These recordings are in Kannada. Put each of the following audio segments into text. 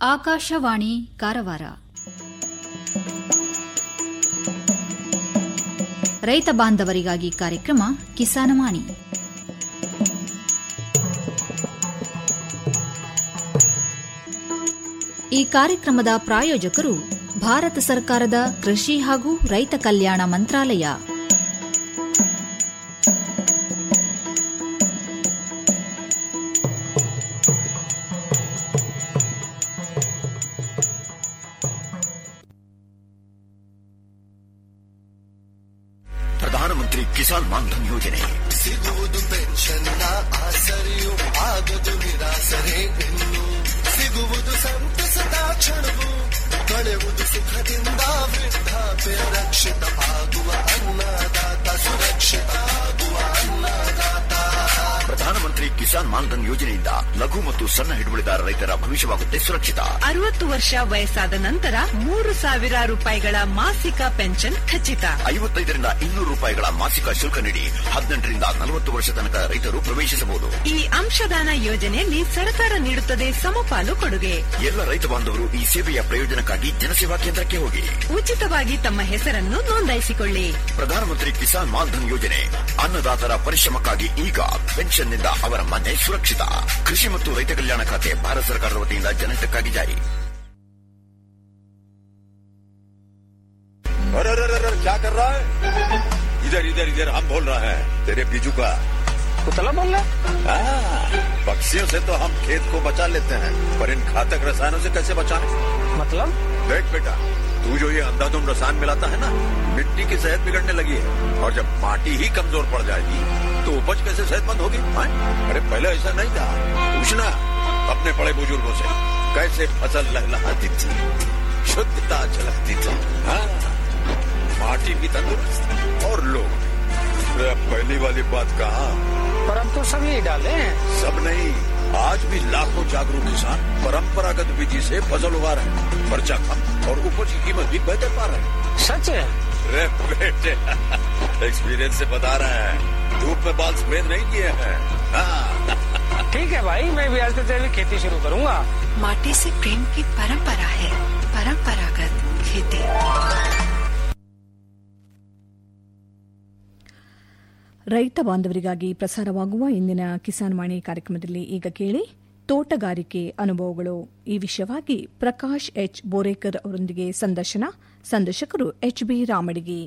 ಆಕಾಶವಾಣಿ ಕಾರವಾರ ರೈತ ಬಾಂಧವರಿಗಾಗಿ ಕಾರ್ಯಕ್ರಮ ಕಿಸಾನವಾಣಿ ಈ ಕಾರ್ಯಕ್ರಮದ ಪ್ರಾಯೋಜಕರು ಭಾರತ ಸರ್ಕಾರದ ಕೃಷಿ ಹಾಗೂ ರೈತ ಕಲ್ಯಾಣ ಮಂತ್ರಾಲಯ ಪ್ರಧಾನಮಂತ್ರಿ ಕಿಸಾನ್ ಮಾನ್ಧನ್ ಯೋಜನೆ ಸಿಗುವುದು ಪೆನ್ಷನ್ನ ಆಸರೆಯು ಆಗದು ನಿರಾಸರೆ ಇನ್ನು ಸಿಗುವುದು ಸಂತಸದ ಕ್ಷಣವು ಕಳೆಯುವುದು ಸುಖದಿಂದ ವೃದ್ಧಾಪ್ಯ ರಕ್ಷಿತ ಆಗುವ ಅನ್ನದಾತ ಸುರಕ್ಷಿತ ಆಗುವ ಅನ್ನದಾತ ಪ್ರಧಾನಮಂತ್ರಿ ಕಿಸಾನ್ ಮಾನ್ಧನ್ ಯೋಜನೆಯಿಂದ ಲಘು ಮತ್ತು ಸಣ್ಣ ಹಿಡುವಳಿದಾರ ರೈತರ ಭವಿಷ್ಯವಾಗುತ್ತೆ ಸುರಕ್ಷಿತ ಅರವತ್ತು ವರ್ಷ ವಯಸ್ಸಾದ ನಂತರ ಮೂರು ಸಾವಿರ ರೂಪಾಯಿಗಳ ಮಾಸಿಕ ಪೆನ್ಷನ್ ಖಚಿತ ಐವತ್ತೈದರಿಂದ ಇನ್ನೂರು ರೂಪಾಯಿಗಳ ಮಾಸಿಕ ಶುಲ್ಕ ನೀಡಿ ಹದಿನೆಂಟರಿಂದ ನಲವತ್ತು ವರ್ಷ ತನಕ ರೈತರು ಪ್ರವೇಶಿಸಬಹುದು ಈ ಅಂಶದಾನ ಯೋಜನೆಯಲ್ಲಿ ಸರ್ಕಾರ ನೀಡುತ್ತದೆ ಸಮಪಾಲು ಕೊಡುಗೆ ಎಲ್ಲ ರೈತ ಬಾಂಧವರು ಈ ಸೇವೆಯ ಪ್ರಯೋಜನಕ್ಕಾಗಿ ಜನಸೇವಾ ಕೇಂದ್ರಕ್ಕೆ ಹೋಗಿ ಉಚಿತವಾಗಿ ತಮ್ಮ ಹೆಸರನ್ನು ನೋಂದಾಯಿಸಿಕೊಳ್ಳಿ ಪ್ರಧಾನಮಂತ್ರಿ ಕಿಸಾನ್ ಮಾನ್ಧನ್ ಯೋಜನೆ ಅನ್ನದಾತರ ಪರಿಶ್ರಮಕ್ಕಾಗಿ ಈಗ ಪೆನ್ಷನ್ನಿಂದ ಅವರ ಮನೆ ಸುರಕ್ಷಿತ ಕೃಷಿ ಮತ್ತು ರೈತ ಕಲ್ಯಾಣ ಖಾತೆ ಭಾರತ ಸರ್ಕಾರದ ವತಿಯಿಂದ ಜನಹಿತಕ್ಕಾಗಿ ಜಾರಿ अरे अरे अरे अरे, क्या कर रहा है इधर इधर इधर हम बोल रहे हैं तेरे बीजू का कुतला बोल रहा हाँ, पक्षियों से तो हम खेत को बचा लेते हैं पर इन घातक रसायनों से कैसे बचाएं? मतलब देख बेटा तू जो ये अंधाधुंध रसायन मिलाता है ना मिट्टी की सेहत बिगड़ने लगी है और जब माटी ही कमजोर पड़ जाएगी तो उपज कैसे सेहतमंद होगी हाँ? अरे पहले ऐसा नहीं था पूछना अपने बड़े बुजुर्गों से कैसे फसल लहलहाती थी शुद्धता झलकती थी हाँ माटी भी तंदुरुस्त और लोग अरे अब पहली वाली बात कहा पर हम तो सब यही डाले हैं सब नहीं आज भी लाखों जागरूक किसान परंपरागत विधि से फसल उगा रहे हैं खर्चा कम और उपज की कीमत भी बेहतर पा रहे हैं सच है अरे बेटे एक्सपीरियंस से बता रहे हैं धूप में बाल सफेद नहीं किए हैं हाँ ठीक है भाई मैं भी आज से तेरी खेती शुरू करूंगा माटी से प्रेम की परंपरा है परंपरागत खेती ರೈತ ಬಾಂಧವರಿಗಾಗಿ ಪ್ರಸಾರವಾಗುವ ಇಂದಿನ ಕಿಸಾನ್ ವಾಣಿ ಕಾರ್ಯಕ್ರಮದಲ್ಲಿ ಈಗ ಕೇಳಿ ತೋಟಗಾರಿಕೆ ಅನುಭವಗಳು ಈ ವಿಷಯವಾಗಿ ಪ್ರಕಾಶ್ ಎಚ್ ಬೋರೇಕರ್ ಅವರೊಂದಿಗೆ ಸಂದರ್ಶನ ಸಂದರ್ಶಕರು ಎಚ್ ಬಿ ರಾಮಡಿಗಿ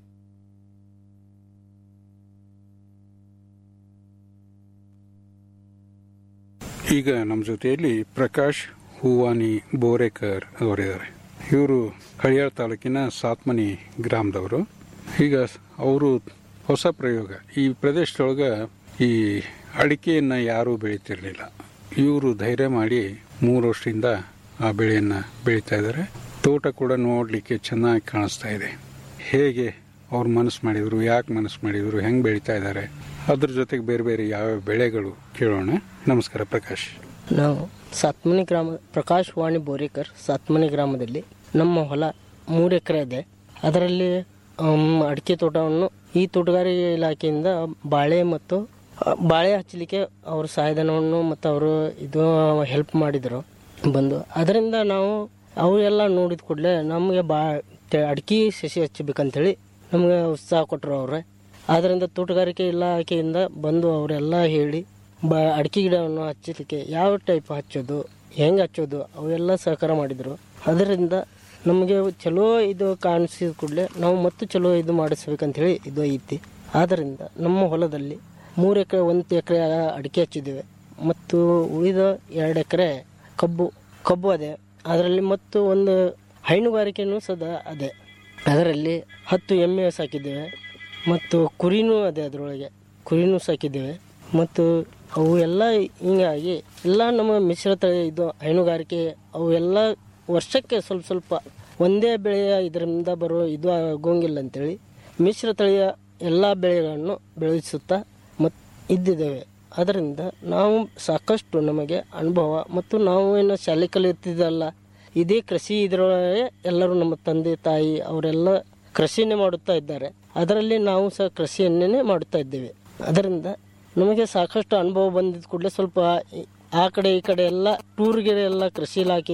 ಈಗ ನಮ್ಮ ಜೊತೆಯಲ್ಲಿ ಪ್ರಕಾಶ್ ಹೂವಾನಿ ಬೋರೇಕರ್ ಅವರಿದ್ದಾರೆ ಇವರು ಹಳಿಯಾಳ ತಾಲೂಕಿನ ಸಾತ್ಮನಿ ಗ್ರಾಮದವರು ಈಗ ಅವರು ಹೊಸ ಪ್ರಯೋಗ ಈ ಪ್ರದೇಶದೊಳಗ ಈ ಅಡಿಕೆಯನ್ನ ಯಾರೂ ಬೆಳೀತಿರ್ಲಿಲ್ಲ ಇವರು ಧೈರ್ಯ ಮಾಡಿ ಮೂರು ವರ್ಷದಿಂದ ಆ ಬೆಳೆಯನ್ನ ಬೆಳೀತಾ ಇದ್ದಾರೆ ತೋಟ ಕೂಡ ನೋಡ್ಲಿಕ್ಕೆ ಚೆನ್ನಾಗಿ ಕಾಣಿಸ್ತಾ ಇದೆ ಹೇಗೆ ಅವ್ರು ಮನಸ್ಸು ಮಾಡಿದ್ರು ಯಾಕೆ ಮನಸ್ಸು ಮಾಡಿದ್ರು ಹೆಂಗ್ ಬೆಳೀತಾ ಇದ್ದಾರೆ ಅದ್ರ ಜೊತೆಗೆ ಬೇರೆ ಬೇರೆ ಯಾವ ಬೆಳೆಗಳು ಕೇಳೋಣ ನಮಸ್ಕಾರ ಪ್ರಕಾಶ್ ನಾವು ಸಾತ್ಮನಿ ಗ್ರಾಮ ಪ್ರಕಾಶ್ ವಾಣಿ ಬೋರೇಕರ್ ಸಾತ್ಮನಿ ಗ್ರಾಮದಲ್ಲಿ ನಮ್ಮ ಹೊಲ ಮೂರು ಎಕರೆ ಇದೆ ಅದರಲ್ಲಿ ಆಮ್, ಅಡಿಕೆ ತೋಟವನ್ನು ಈ ತೋಟಗಾರಿಕೆ ಇಲಾಖೆಯಿಂದ ಬಾಳೆ ಮತ್ತು ಆ, ಬಾಳೆ ಹಚ್ಚಲಿಕ್ಕೆ ಅವರು ಸಹಾಯಧನವನ್ನು ಮತ್ತು ಅವರು ಇದು ಹೆಲ್ಪ್ ಮಾಡಿದರು ಬಂದು ಅದರಿಂದ ನಾವು ಅವೆಲ್ಲ ನೋಡಿದ ಕೂಡಲೇ ನಮಗೆ ಬಾ ತೆ- ಅಡಿಕೆ ಸಸಿ ಹಚ್ಚಬೇಕಂತೇಳಿ ನಮಗೆ ಉತ್ಸಾಹ ಕೊಟ್ಟರು ಅವ್ರೆ ಆದ್ದರಿಂದ ತೋಟಗಾರಿಕೆ ಇಲಾಖೆಯಿಂದ ಬಂದು ಅವರೆಲ್ಲ ಹೇಳಿ ಬ ಅಡಿಕೆ ಗಿಡವನ್ನು ಹಚ್ಚಲಿಕ್ಕೆ ಯಾವ ಟೈಪ್ ಹಚ್ಚೋದು ಹೆಂಗೆ ಹಚ್ಚೋದು ಅವೆಲ್ಲ ಸಹಕಾರ ಮಾಡಿದರು ಅದರಿಂದ ನಮಗೆ ಚಲೋ ಇದು ಕಾಣಿಸಿದ ಕೂಡಲೇ ನಾವು ಮತ್ತು ಚಲೋ ಇದು ಮಾಡಿಸ್ಬೇಕಂತೇಳಿ ಇದು ಐತಿ ಆದ್ದರಿಂದ ನಮ್ಮ ಹೊಲದಲ್ಲಿ ಮೂರು ಎಕರೆ ಒಂದು ಎಕರೆ ಅಡಿಕೆ ಹಚ್ಚಿದ್ದೇವೆ ಮತ್ತು ಉಳಿದ ಎರಡು ಎಕರೆ ಕಬ್ಬು ಕಬ್ಬು ಅದೇ ಅದರಲ್ಲಿ ಮತ್ತು ಒಂದು ಹೈನುಗಾರಿಕೆಯೂ ಸದಾ ಅದೇ ಅದರಲ್ಲಿ ಹತ್ತು ಎಮ್ಮೆ ಸಾಕಿದ್ದೇವೆ ಮತ್ತು ಕುರಿನೂ ಅದೇ ಅದರೊಳಗೆ ಕುರಿನೂ ಸಾಕಿದ್ದೇವೆ ಮತ್ತು ಅವು ಎಲ್ಲ ಹಿಂಗಾಗಿ ಎಲ್ಲ ನಮ್ಮ ಮಿಶ್ರ ತಳಿ ಇದು ಹೈನುಗಾರಿಕೆ ಅವು ಎಲ್ಲ ವರ್ಷಕ್ಕೆ ಸ್ವಲ್ಪ ಸ್ವಲ್ಪ ಒಂದೇ ಬೆಳೆಯ ಇದರಿಂದ ಬರೋ ಇದು ಆಗೋಂಗಿಲ್ಲ ಅಂತೇಳಿ ಮಿಶ್ರ ತಳಿಯ ಎಲ್ಲ ಬೆಳೆಗಳನ್ನು ಬೆಳೆಸುತ್ತಾ ಮತ್ತು ಇದ್ದಿದ್ದೇವೆ ಅದರಿಂದ ನಾವು ಸಾಕಷ್ಟು ನಮಗೆ ಅನುಭವ ಮತ್ತು ನಾವು ಏನು ಶಾಲೆ ಕಲಿಯುತ್ತಿದ್ದಲ್ಲ ಇದೇ ಕೃಷಿ ಇದರೊಳಗೆ ಎಲ್ಲರೂ ನಮ್ಮ ತಂದೆ ತಾಯಿ ಅವರೆಲ್ಲ ಕೃಷಿನೇ ಮಾಡುತ್ತಾ ಇದ್ದಾರೆ ಅದರಲ್ಲಿ ನಾವು ಸಹ ಕೃಷಿಯನ್ನೇ ಮಾಡುತ್ತಾ ಇದ್ದೇವೆ ಅದರಿಂದ ನಮಗೆ ಸಾಕಷ್ಟು ಅನುಭವ ಬಂದಿದ್ದ ಕೂಡಲೇ ಸ್ವಲ್ಪ ಈ- ಆ ಕಡೆ ಈ ಕಡೆ ಎಲ್ಲ ಟೂರ್ಗೆ ಎಲ್ಲ ಕೃಷಿ ಇಲಾಖೆಯಿಂದ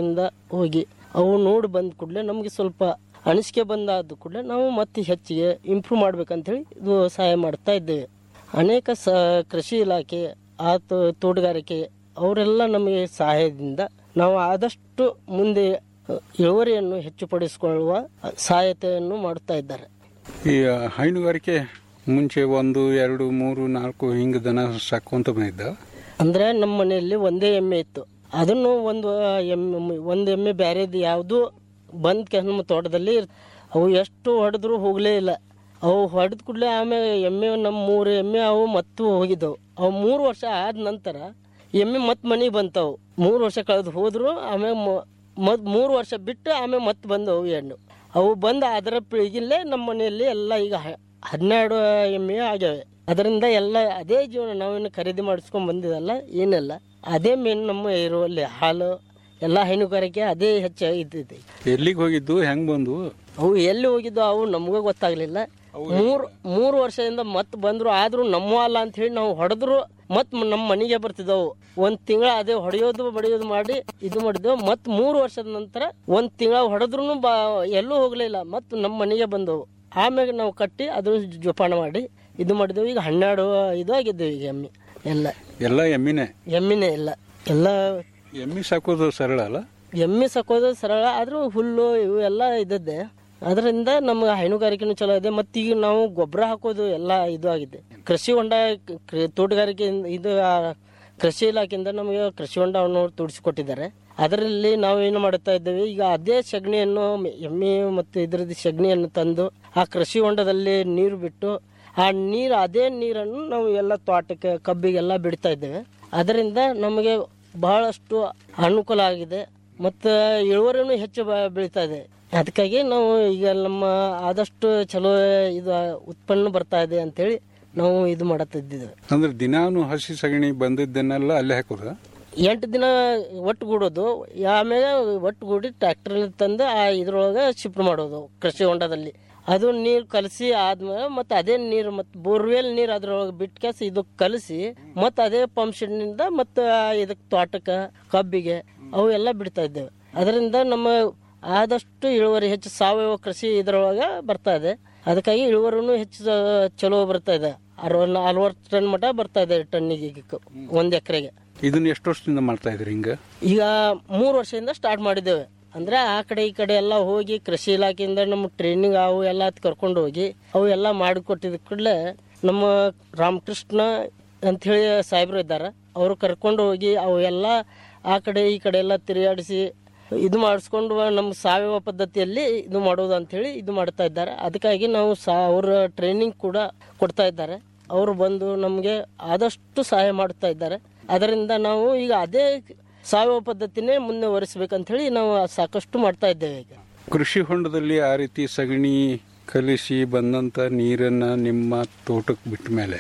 ಹೋಗಿ ಅವು ನೋಡಿ ಬಂದ ಕೂಡಲೇ ನಮಗೆ ಸ್ವಲ್ಪ ಅನಿಸಿಕೆ ಬಂದಾದ ಕೂಡಲೇ ನಾವು ಮತ್ತೆ ಹೆಚ್ಚಿಗೆ ಇಂಪ್ರೂವ್ ಮಾಡ್ಬೇಕಂತೇಳಿ ಇದು ಸಹಾಯ ಮಾಡ್ತಾ ಇದ್ದೇವೆ ಅನೇಕ ಸ ಕೃಷಿ ಇಲಾಖೆ ಆ ತೋ- ತೋಟಗಾರಿಕೆ ಅವರೆಲ್ಲ ನಮಗೆ ಸಹಾಯದಿಂದ ನಾವು ಆದಷ್ಟು ಮುಂದೆ ಅ, ಇಳುವರಿಯನ್ನು ಹೆಚ್ಚುಪಡಿಸಿಕೊಳ್ಳುವ ಸಹಾಯತೆಯನ್ನು ಮಾಡುತ್ತಾ ಇದ್ದಾರೆ ಈ ಹೈನುಗಾರಿಕೆ ಮುಂಚೆ ಒಂದು ಎರಡು ಮೂರು ನಾಲ್ಕು ಹಿಂಗ ದನ ಸಾಕುವಂತ ಬಂದಿದ್ದ ಅಂದ್ರೆ ನಮ್ಮ ಮನೆಯಲ್ಲಿ ಒಂದೇ ಎಮ್ಮೆ ಇತ್ತು ಅದನ್ನು ಒಂದು ಎಮ್ಮೆ ಒಂದು ಎಮ್ಮೆ ಬ್ಯಾರೆದು ಯಾವುದು ಬಂದ್ ನಮ್ಮ ತೋಟದಲ್ಲಿ ಇರ್- ಅವು ಎಷ್ಟು ಹೊಡೆದ್ರು ಹೋಗಲೇ ಇಲ್ಲ ಅವು ಹೊಡೆದ ಕೂಡಲೇ ಆಮೇಲೆ ಎಮ್ಮೆ ನಮ್ಮ ಮೂರು ಎಮ್ಮೆ ಅವು ಮತ್ತು ಹೋಗಿದ್ದವು ಅವು ಮೂರು ವರ್ಷ ಆದ ನಂತರ ಎಮ್ಮೆ ಮತ್ತೆ ಮನೆಗೆ ಬಂತವು ಮೂರು ವರ್ಷ ಕಳೆದು ಹೋದ್ರು ಆಮೇಲೆ ಮತ್ ಮೂರು ವರ್ಷ ಬಿಟ್ಟು ಆಮೇಲೆ ಮತ್ತೆ ಬಂದವು ಹೆಣ್ಣು ಅವು ಬಂದು ಅದರ ಪೀಳಿಗೆಲ್ಲೇ ನಮ್ಮ ಮನೆಯಲ್ಲಿ ಎಲ್ಲ ಈಗ ಹ- ಹನ್ನೆರಡು ಎಮ್ಮೆ ಆಗ್ಯಾವೆ ಅದರಿಂದ ಎಲ್ಲ ಅದೇ ಜೀವನ ನಾವೇನು ಖರೀದಿ ಮಾಡಿಸ್ಕೊಂಡ್ ಬಂದಿದಲ್ಲ ಏನಿಲ್ಲ ಅದೇ ಮೇನ್ ನಮ್ಮ ಇರುವಲ್ಲಿ ಹಾಲು ಎಲ್ಲ ಹೈನುಗಾರಿಕೆ ಅದೇ ಹೆಚ್ಚಾಗಿ ಇದ್ದಿದೆ ಎಲ್ಲಿಗೆ ಹೋಗಿದ್ದು ಹೆಂಗ್ ಬಂದು ಅವು ಎಲ್ಲಿ ಹೋಗಿದ್ದು ಅವು ನಮಗೂ ಗೊತ್ತಾಗ್ಲಿಲ್ಲ ಮೂರು ಮೂರು ವರ್ಷದಿಂದ ಮತ್ತೆ ಬಂದ್ರು ಆದ್ರೂ ನಮ್ಮ ಅಲ್ಲ ಅಂತ ಹೇಳಿ ನಾವು ಹೊಡೆದ್ರು ಮತ್ ನಮ್ಮ ಮನೆಗೆ ಬರ್ತಿದ್ದವು ಒಂದ್ ತಿಂಗಳ ಅದೇ ಹೊಡೆಯೋದು ಬಡಿಯೋದು ಮಾಡಿ ಇದು ಮಾಡಿದ್ದೆವು ಮತ್ ಮೂರು ವರ್ಷದ ನಂತರ ಒಂದ್ ತಿಂಗಳ ಹೊಡೆದ್ರು ಬಾ ಎಲ್ಲೂ ಹೋಗ್ಲಿಲ್ಲ ಮತ್ ನಮ್ಮ ಮನೆಗೆ ಬಂದವು ಆಮ್ಯಾಗ ನಾವು ಕಟ್ಟಿ ಅದು ಜೋಪಾನ ಮಾಡಿ ಇದು ಮಾಡಿದೆವು ಈಗ ಹನ್ನೆರಡು ಇದು ಆಗಿದ್ದೇವೆ ಈಗ ಎಮ್ಮೆ ಎಲ್ಲ ಎಲ್ಲ ಎಮ್ಮಿನೇ ಎಮ್ಮಿನೇ ಇಲ್ಲ ಎಲ್ಲ ಎಮ್ಮಿ ಸಾಕೋದು ಸರಳ ಅಲ್ಲ ಎಮ್ಮೆ ಸಾಕೋದು ಸರಳ ಆದ್ರೂ ಹುಲ್ಲು ಇವು ಎಲ್ಲ ಇದ್ದದ್ದೆ ಅದರಿಂದ ನಮ್ಗೆ ಹೈನುಗಾರಿಕೆನೂ ಚಲೋ ಇದೆ ಮತ್ತು ಈಗ ನಾವು ಗೊಬ್ಬರ ಹಾಕೋದು ಎಲ್ಲ ಇದು ಆಗಿದೆ ಕೃಷಿ ಹೊಂಡ ಕ- ತೋಟಗಾರಿಕೆ ಇದು ಆ, ಕೃಷಿ ಇಲಾಖೆಯಿಂದ ನಮಗೆ ಕೃಷಿ ಹೊಂಡವನ್ನು ತೋಡಿಸಿಕೊಟ್ಟಿದ್ದಾರೆ ಅದರಲ್ಲಿ ನಾವು ಏನು ಮಾಡುತ್ತಾ ಇದ್ದೇವೆ ಈಗ ಅದೇ ಸಗಣಿಯನ್ನು ಎಮ್ಮೆ ಮತ್ತು ಇದರದ್ದು ಸಗಣಿಯನ್ನು ತಂದು ಆ ಕೃಷಿ ಹೊಂಡದಲ್ಲಿ ನೀರು ಬಿಟ್ಟು ಆ ನೀರು ಅದೇ ನೀರನ್ನು ನಾವು ಎಲ್ಲ ತೋಟಕ್ಕೆ ಕಬ್ಬಿಗೆಲ್ಲ ಬಿಡ್ತಾ ಇದ್ದೇವೆ ಅದರಿಂದ ನಮಗೆ ಬಹಳಷ್ಟು ಅನುಕೂಲ ಆಗಿದೆ ಮತ್ತು ಇಳುವರಿನೂ ಹೆಚ್ಚು ಬ- ಬೀಳ್ತಾ ಇದೆ ಅದಕ್ಕಾಗಿ ನಾವು ಈಗ ನಮ್ಮ ಆದಷ್ಟು ಚಲೋ ಇದು ಉತ್ಪನ್ನ ಬರ್ತಾ ಇದೆ ಅಂತೇಳಿ ನಾವು ಇದು ಮಾಡತ್ತಿದ್ದೇವೆ ಅಂದ್ರೆ ದಿನಾನು ಹಸಿ ಸಗಣಿ ಬಂದಿದ್ದನ್ನೆಲ್ಲ ಅಲ್ಲೇ ಹಾಕೋದ ಎಂಟು ದಿನ ಒಟ್ಟುಗೂಡೋದು ಆಮೇಲೆ ಒಟ್ಟುಗೂಡಿ ಟ್ರ್ಯಾಕ್ಟರ್ ತಂದು ಆ ಇದ್ರೊಳಗೆ ಶಿಫ್ಟ್ ಮಾಡೋದು ಕೃಷಿ ಹೊಂಡದಲ್ಲಿ ಅದು ನೀರು ಕಲಸಿ ಆದ್ಮೇಲೆ ಮತ್ತೆ ಅದೇ ನೀರು ಮತ್ತೆ ಬೋರ್ವೆಲ್ ನೀರು ಅದ್ರೊಳಗೆ ಬಿಟ್ಟು ಕೆಸ ಇದು ಕಲಸಿ ಮತ್ತೆ ಅದೇ ಪಂಪ್ ಶೆಡ್ನಿಂದ ಮತ್ತೆ ಇದಕ್ಕೆ ತೋಟಕ್ಕೆ ಕಬ್ಬಿಗೆ ಅವು ಎಲ್ಲ ಬಿಡ್ತಾ ಇದ್ದೇವೆ ಅದರಿಂದ ನಮ್ಮ ಆದಷ್ಟು ಇಳುವರಿ ಹೆಚ್ಚು ಸಾವಯವ ಕೃಷಿ ಇದರೊಳಗೆ ಬರ್ತಾ ಇದೆ ಅದಕ್ಕಾಗಿ ಇಳುವರಿನೂ ಹೆಚ್ಚು ಚಲೋ ಬರ್ತಾ ಇದೆ ಅರವ ನಲ್ವತ್ತು ಟನ್ ಮಟ ಬರ್ತಾ ಇದೆ ಟನ್ನಿಗೆ ಈಗ ಒಂದು ಎಕರೆಗೆ ಇದನ್ನ ಎಷ್ಟು ವರ್ಷದಿಂದ ಮಾಡ್ತಾ ಇದ್ರಿ ಹಿಂಗ ಈಗ ಮೂರು ವರ್ಷದಿಂದ ಸ್ಟಾರ್ಟ್ ಮಾಡಿದ್ದೇವೆ ಅಂದ್ರೆ ಆ ಕಡೆ ಈ ಕಡೆ ಎಲ್ಲ ಹೋಗಿ ಕೃಷಿ ಇಲಾಖೆಯಿಂದ ನಮ್ಮ ಟ್ರೈನಿಂಗ್ ಅವು ಎಲ್ಲ ಕರ್ಕೊಂಡು ಹೋಗಿ ಅವು ಎಲ್ಲ ಮಾಡಿಕೊಟ್ಟಿದ ಕೂಡಲೇ ನಮ್ಮ ರಾಮಕೃಷ್ಣ ಅಂತ ಹೇಳಿ ಸಾಹೇಬ್ರು ಇದ್ದಾರೆ ಅವರು ಕರ್ಕೊಂಡು ಹೋಗಿ ಅವು ಎಲ್ಲ ಆ ಕಡೆ ಈ ಕಡೆ ಎಲ್ಲ ತಿರುಗಾಡಿಸಿ ಇದು ಮಾಡಿಸ್ಕೊಂಡು ನಮ್ಮ ಸಾವಯವ ಪದ್ಧತಿಯಲ್ಲಿ ಇದು ಮಾಡೋದು ಅಂತ ಹೇಳಿ ಇದು ಮಾಡ್ತಾ ಇದ್ದಾರೆ ಅದಕ್ಕಾಗಿ ನಾವು ಸಾ ಅವರ ಟ್ರೈನಿಂಗ್ ಕೂಡ ಕೊಡ್ತಾ ಇದ್ದಾರೆ ಅವರು ಬಂದು ನಮಗೆ ಆದಷ್ಟು ಸಹಾಯ ಮಾಡ್ತಾ ಇದ್ದಾರೆ ಅದರಿಂದ ನಾವು ಈಗ ಅದೇ ಸಾವಯವ ಪದ್ಧತಿನೇ ಮುಂದುವರಿಸಬೇಕಂತ ಹೇಳಿ ನಾವು ಸಾಕಷ್ಟು ಮಾಡ್ತಾ ಇದ್ದೇವೆ ಈಗ ಕೃಷಿ ಹೊಂಡದಲ್ಲಿ ಆ ರೀತಿ ಸಗಣಿ ಕಲಿಸಿ ಬಂದಂತ ನೀರನ್ನ ನಿಮ್ಮ ತೋಟಕ್ಕೆ ಬಿಟ್ಟ ಮೇಲೆ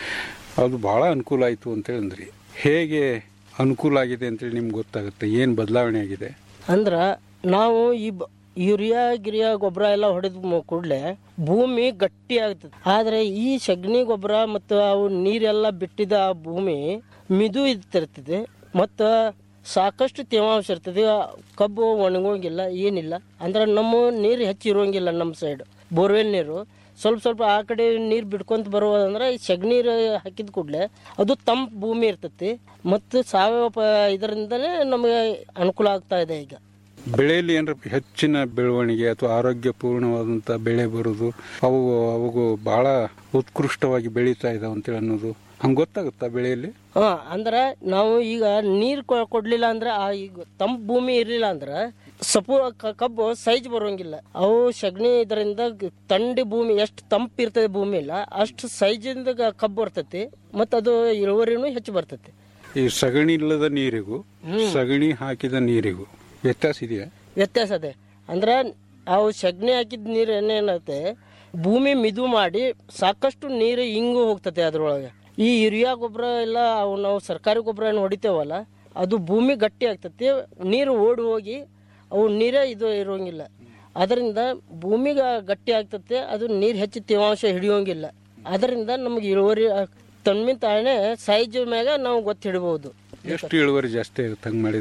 ಅದು ಬಹಳ ಅನುಕೂಲ ಆಯ್ತು ಅಂತ ಹೇಳಿದ್ರಿ ಹೇಗೆ ಅನುಕೂಲ ಆಗಿದೆ ಅಂತೇಳಿ ನಿಮ್ಗೆ ಗೊತ್ತಾಗುತ್ತೆ ಏನು ಬದಲಾವಣೆ ಆಗಿದೆ ಅಂದ್ರ ನಾವು ಈ ಬ- ಯೂರಿಯಾ ಗಿರಿಯಾ ಗೊಬ್ಬರ ಎಲ್ಲ ಹೊಡೆದ ಕೂಡಲೇ ಭೂಮಿ ಗಟ್ಟಿ ಆಗ್ತದೆ ಆದ್ರೆ ಈ ಸಗಣಿ ಗೊಬ್ಬರ ಮತ್ತು ಅವು ನೀರೆಲ್ಲ ಬಿಟ್ಟಿದ ಆ ಭೂಮಿ ಮಿದು ಇರ್ತಿರ್ತದೆ ಮತ್ತು ಸಾಕಷ್ಟು ತೇವಾಂಶ ಇರ್ತದೆ ಕಬ್ಬು ಒಣಗೋಂಗಿಲ್ಲ ಏನಿಲ್ಲ ಅಂದ್ರೆ ನಮ್ಮ ನೀರು ಹೆಚ್ಚು ಇರೋಂಗಿಲ್ಲ ನಮ್ಮ ಸೈಡ್ ಬೋರ್ವೆಲ್ ನೀರು ಸ್ವಲ್ಪ ಸ್ವಲ್ಪ ಆ ಕಡೆ ನೀರು ಬಿಡ್ಕೊಂತ ಬರೋದಂದ್ರೆ ಈ ಸಗಣಿ ಹಾಕಿದ ಕೂಡಲೇ ಅದು ತಂಪು ಭೂಮಿ ಇರ್ತೈತಿ ಮತ್ತು ಸಾವಯವ ಪ ಇದರಿಂದಲೇ ನಮಗೆ ಅನುಕೂಲ ಆಗ್ತಾ ಇದೆ ಈಗ ಬೆಳೆಯಲ್ಲಿ ಏನಾರ ಹೆಚ್ಚಿನ ಬೆಳವಣಿಗೆ ಅಥವಾ ಆರೋಗ್ಯಪೂರ್ಣವಾದಂಥ ಬೆಳೆ ಬರೋದು ಅವು ಅವು ಬಹಳ ಉತ್ಕೃಷ್ಟವಾಗಿ ಬೆಳೀತಾ ಇದಾವೆ ಅಂತೇಳಿ ಅನ್ನೋದು ಹಂಗೆ ಗೊತ್ತಾಗುತ್ತಾ ಬೆಳೆಯಲ್ಲಿ ಹಾ ಅಂದ್ರೆ ನಾವು ಈಗ ನೀರು ಕೊಡ್ಲಿಲ್ಲ ಅಂದ್ರೆ ಆ ಈಗ ತಂಪು ಭೂಮಿ ಇರ್ಲಿಲ್ಲ ಅಂದ್ರೆ ಸಪೋ ಕ- ಕಬ್ಬು ಸೈಜ್ ಬರೋಂಗಿಲ್ಲ ಅವು ಸಗಣಿ ಇದರಿಂದ ಗ- ತಂಡಿ ಭೂಮಿ ಎಷ್ಟು ತಂಪು ಇರ್ತದೆ ಭೂಮಿ ಇಲ್ಲ ಅಷ್ಟು ಸೈಜಿಂದ ಗ- ಕಬ್ಬು ಬರ್ತೈತಿ ಮತ್ತು ಅದು ಇಳುವರಿನೂ ಹೆಚ್ಚು ಬರ್ತೈತಿ ಈ ಸಗಣಿ ಇಲ್ಲದ ನೀರಿಗೂ ಸಗಣಿ ಹಾಕಿದ ನೀರಿಗೂ ವ್ಯತ್ಯಾಸ ಇದೆಯಾ ವ್ಯತ್ಯಾಸ ಅದೇ ಅಂದ್ರೆ ಅವು ಸಗಣಿ ಹಾಕಿದ ನೀರು ಏನೇನತ್ತೆ ಭೂಮಿ ಮಿದು ಮಾಡಿ ಸಾಕಷ್ಟು ನೀರು ಹಿಂಗು ಹೋಗ್ತತೆ ಅದ್ರೊಳಗೆ ಈ ಯೂರಿಯಾ ಗೊಬ್ಬರ ಎಲ್ಲ ಅವು ನಾವು ಸರ್ಕಾರಿ ಗೊಬ್ಬರ ಏನು ಹೊಡಿತೇವಲ್ಲ ಅದು ಭೂಮಿ ಗಟ್ಟಿ ಆಗ್ತತಿ ನೀರು ಓಡಿ ಹೋಗಿ ಅವು ನೀರೇ ಇದು ಇರೋಂಗಿಲ್ಲ ಅದರಿಂದ ಭೂಮಿಗೆ ಗಟ್ಟಿ ಆಗ್ತತೆ ಅದು ನೀರು ಹೆಚ್ಚು ತೇವಾಂಶ ಹಿಡಿಯೋಂಗಿಲ್ಲ ಅದರಿಂದ ನಮ್ಗೆ ಇಳುವರಿ ತನ್ಮಿನ್ ತಾನೇ ಸೈಜ್ ಮ್ಯಾಗ ನಾವು ಗೊತ್ತು ಹಿಡ್ಬೋದು ಎಷ್ಟು ಇಳುವರಿ ಜಾಸ್ತಿ ಆಗುತ್ತೆ ಹಂಗೆ ಮಾಡಿದ್ರೆ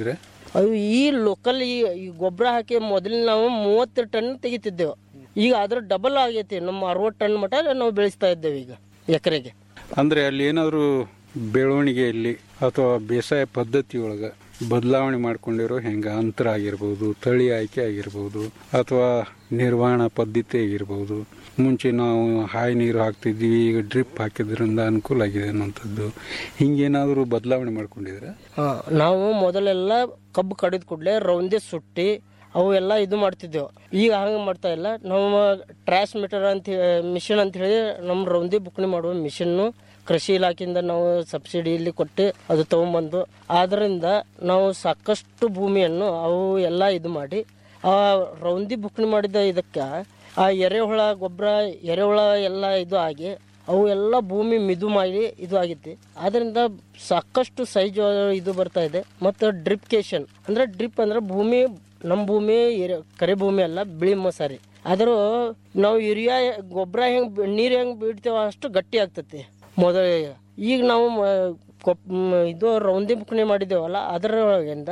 ಅದು ಈ ಲೋಕಲ್ ಈ ಈ ಗೊಬ್ಬರ ಹಾಕಿ ಮೊದಲು ನಾವು ಮೂವತ್ತು ಟನ್ ತೆಗಿತಿದ್ದೆವು ಈಗ ಅದ್ರ ಡಬಲ್ ಆಗೈತಿ ನಮ್ಮ ಅರವತ್ತು ಟನ್ ಮಟ ನಾವು ಬೆಳೆಸ್ತಾ ಇದ್ದೇವೆ ಈಗ ಎಕರೆಗೆ ಅಂದ್ರೆ ಅಲ್ಲಿ ಏನಾದರೂ ಬೆಳವಣಿಗೆಯಲ್ಲಿ ಅಥವಾ ಬೇಸಾಯ ಪದ್ಧತಿಯೊಳಗ ಬದಲಾವಣೆ ಮಾಡ್ಕೊಂಡಿರೋ ಹೆಂಗ ಅಂತರ ಆಗಿರ್ಬೋದು ತಳಿ ಆಯ್ಕೆ ಆಗಿರ್ಬೋದು ಅಥವಾ ನಿರ್ವಹಣಾ ಪದ್ಧತಿ ಆಗಿರ್ಬೋದು ಮುಂಚೆ ನಾವು ಹಾಯಿ ನೀರು ಹಾಕ್ತಿದ್ವಿ ಈಗ ಡ್ರಿಪ್ ಹಾಕಿದ್ರಿಂದ ಅನುಕೂಲ ಆಗಿದೆ ಅನ್ನೋಂಥದ್ದು ಹಿಂಗೇನಾದರೂ ಬದಲಾವಣೆ ಮಾಡ್ಕೊಂಡಿದ್ರೆ ಹಾ, ನಾವು ಮೊದಲೆಲ್ಲ ಕಬ್ಬು ಕಡಿದ ಕೂಡಲೇ ರೌಂದಿ ಸುಟ್ಟಿ ಅವು ಎಲ್ಲ ಇದು ಮಾಡ್ತಿದ್ದೆವು ಈಗ ಹಂಗೆ ಮಾಡ್ತಾ ಇಲ್ಲ ನಾವು ಟ್ರಾನ್ಸ್ಮಿಟರ್ ಅಂತ ಮಿಷನ್ ಅಂತ ಹೇಳಿ ನಮ್ಮ ರೌಂದಿ ಬುಕ್ಣಿ ಮಾಡುವ ಮಿಷನ್ನು ಕೃಷಿ ಇಲಾಖೆಯಿಂದ ನಾವು ಸಬ್ಸಿಡಿಯಲ್ಲಿ ಕೊಟ್ಟು ಅದು ತಗೊಂಬಂದು ಆದ್ದರಿಂದ ನಾವು ಸಾಕಷ್ಟು ಭೂಮಿಯನ್ನು ಅವು ಎಲ್ಲ ಇದು ಮಾಡಿ ಆ ರೌಂದಿ ಬುಕ್ಣಿ ಮಾಡಿದ ಇದಕ್ಕೆ ಆ ಎರೆಹುಳ ಗೊಬ್ಬರ ಎರೆಹುಳ ಎಲ್ಲ ಇದು ಆಗಿ ಅವು ಎಲ್ಲ ಭೂಮಿ ಮಿದು ಮಾಡಿ ಇದು ಆಗಿತ್ತು ಅದರಿಂದ ಸಾಕಷ್ಟು ಸೈಜ್ ಇದು ಬರ್ತಾ ಇದೆ ಮತ್ತು ಡ್ರಿಪ್ಕೇಶನ್ ಅಂದ್ರೆ ಡ್ರಿಪ್ ಅಂದ್ರೆ ಭೂಮಿ ನಮ್ಮ ಭೂಮಿ ಎರೆ- ಕರೆ ಭೂಮಿ ಅಲ್ಲ ಬಿಳಿ ಮಸಾರಿ ಆದರೂ ನಾವು ಯೂರಿಯಾ ಗೊಬ್ಬರ ಹೆಂಗೆ ನೀರು ಹೆಂಗೆ ಬಿಡ್ತೇವೆ ಅಷ್ಟು ಗಟ್ಟಿ ಆಗ್ತತಿ ಮೊದಲಿಗೆ ಈಗ ನಾವು ಮ- ಕೊಪ್ ಮ್, ಇದು ರೌಂದಿ ಬುಕ್ಣಿ ಮಾಡಿದ್ದೇವಲ್ಲ ಅದರೊಳಗಿಂದ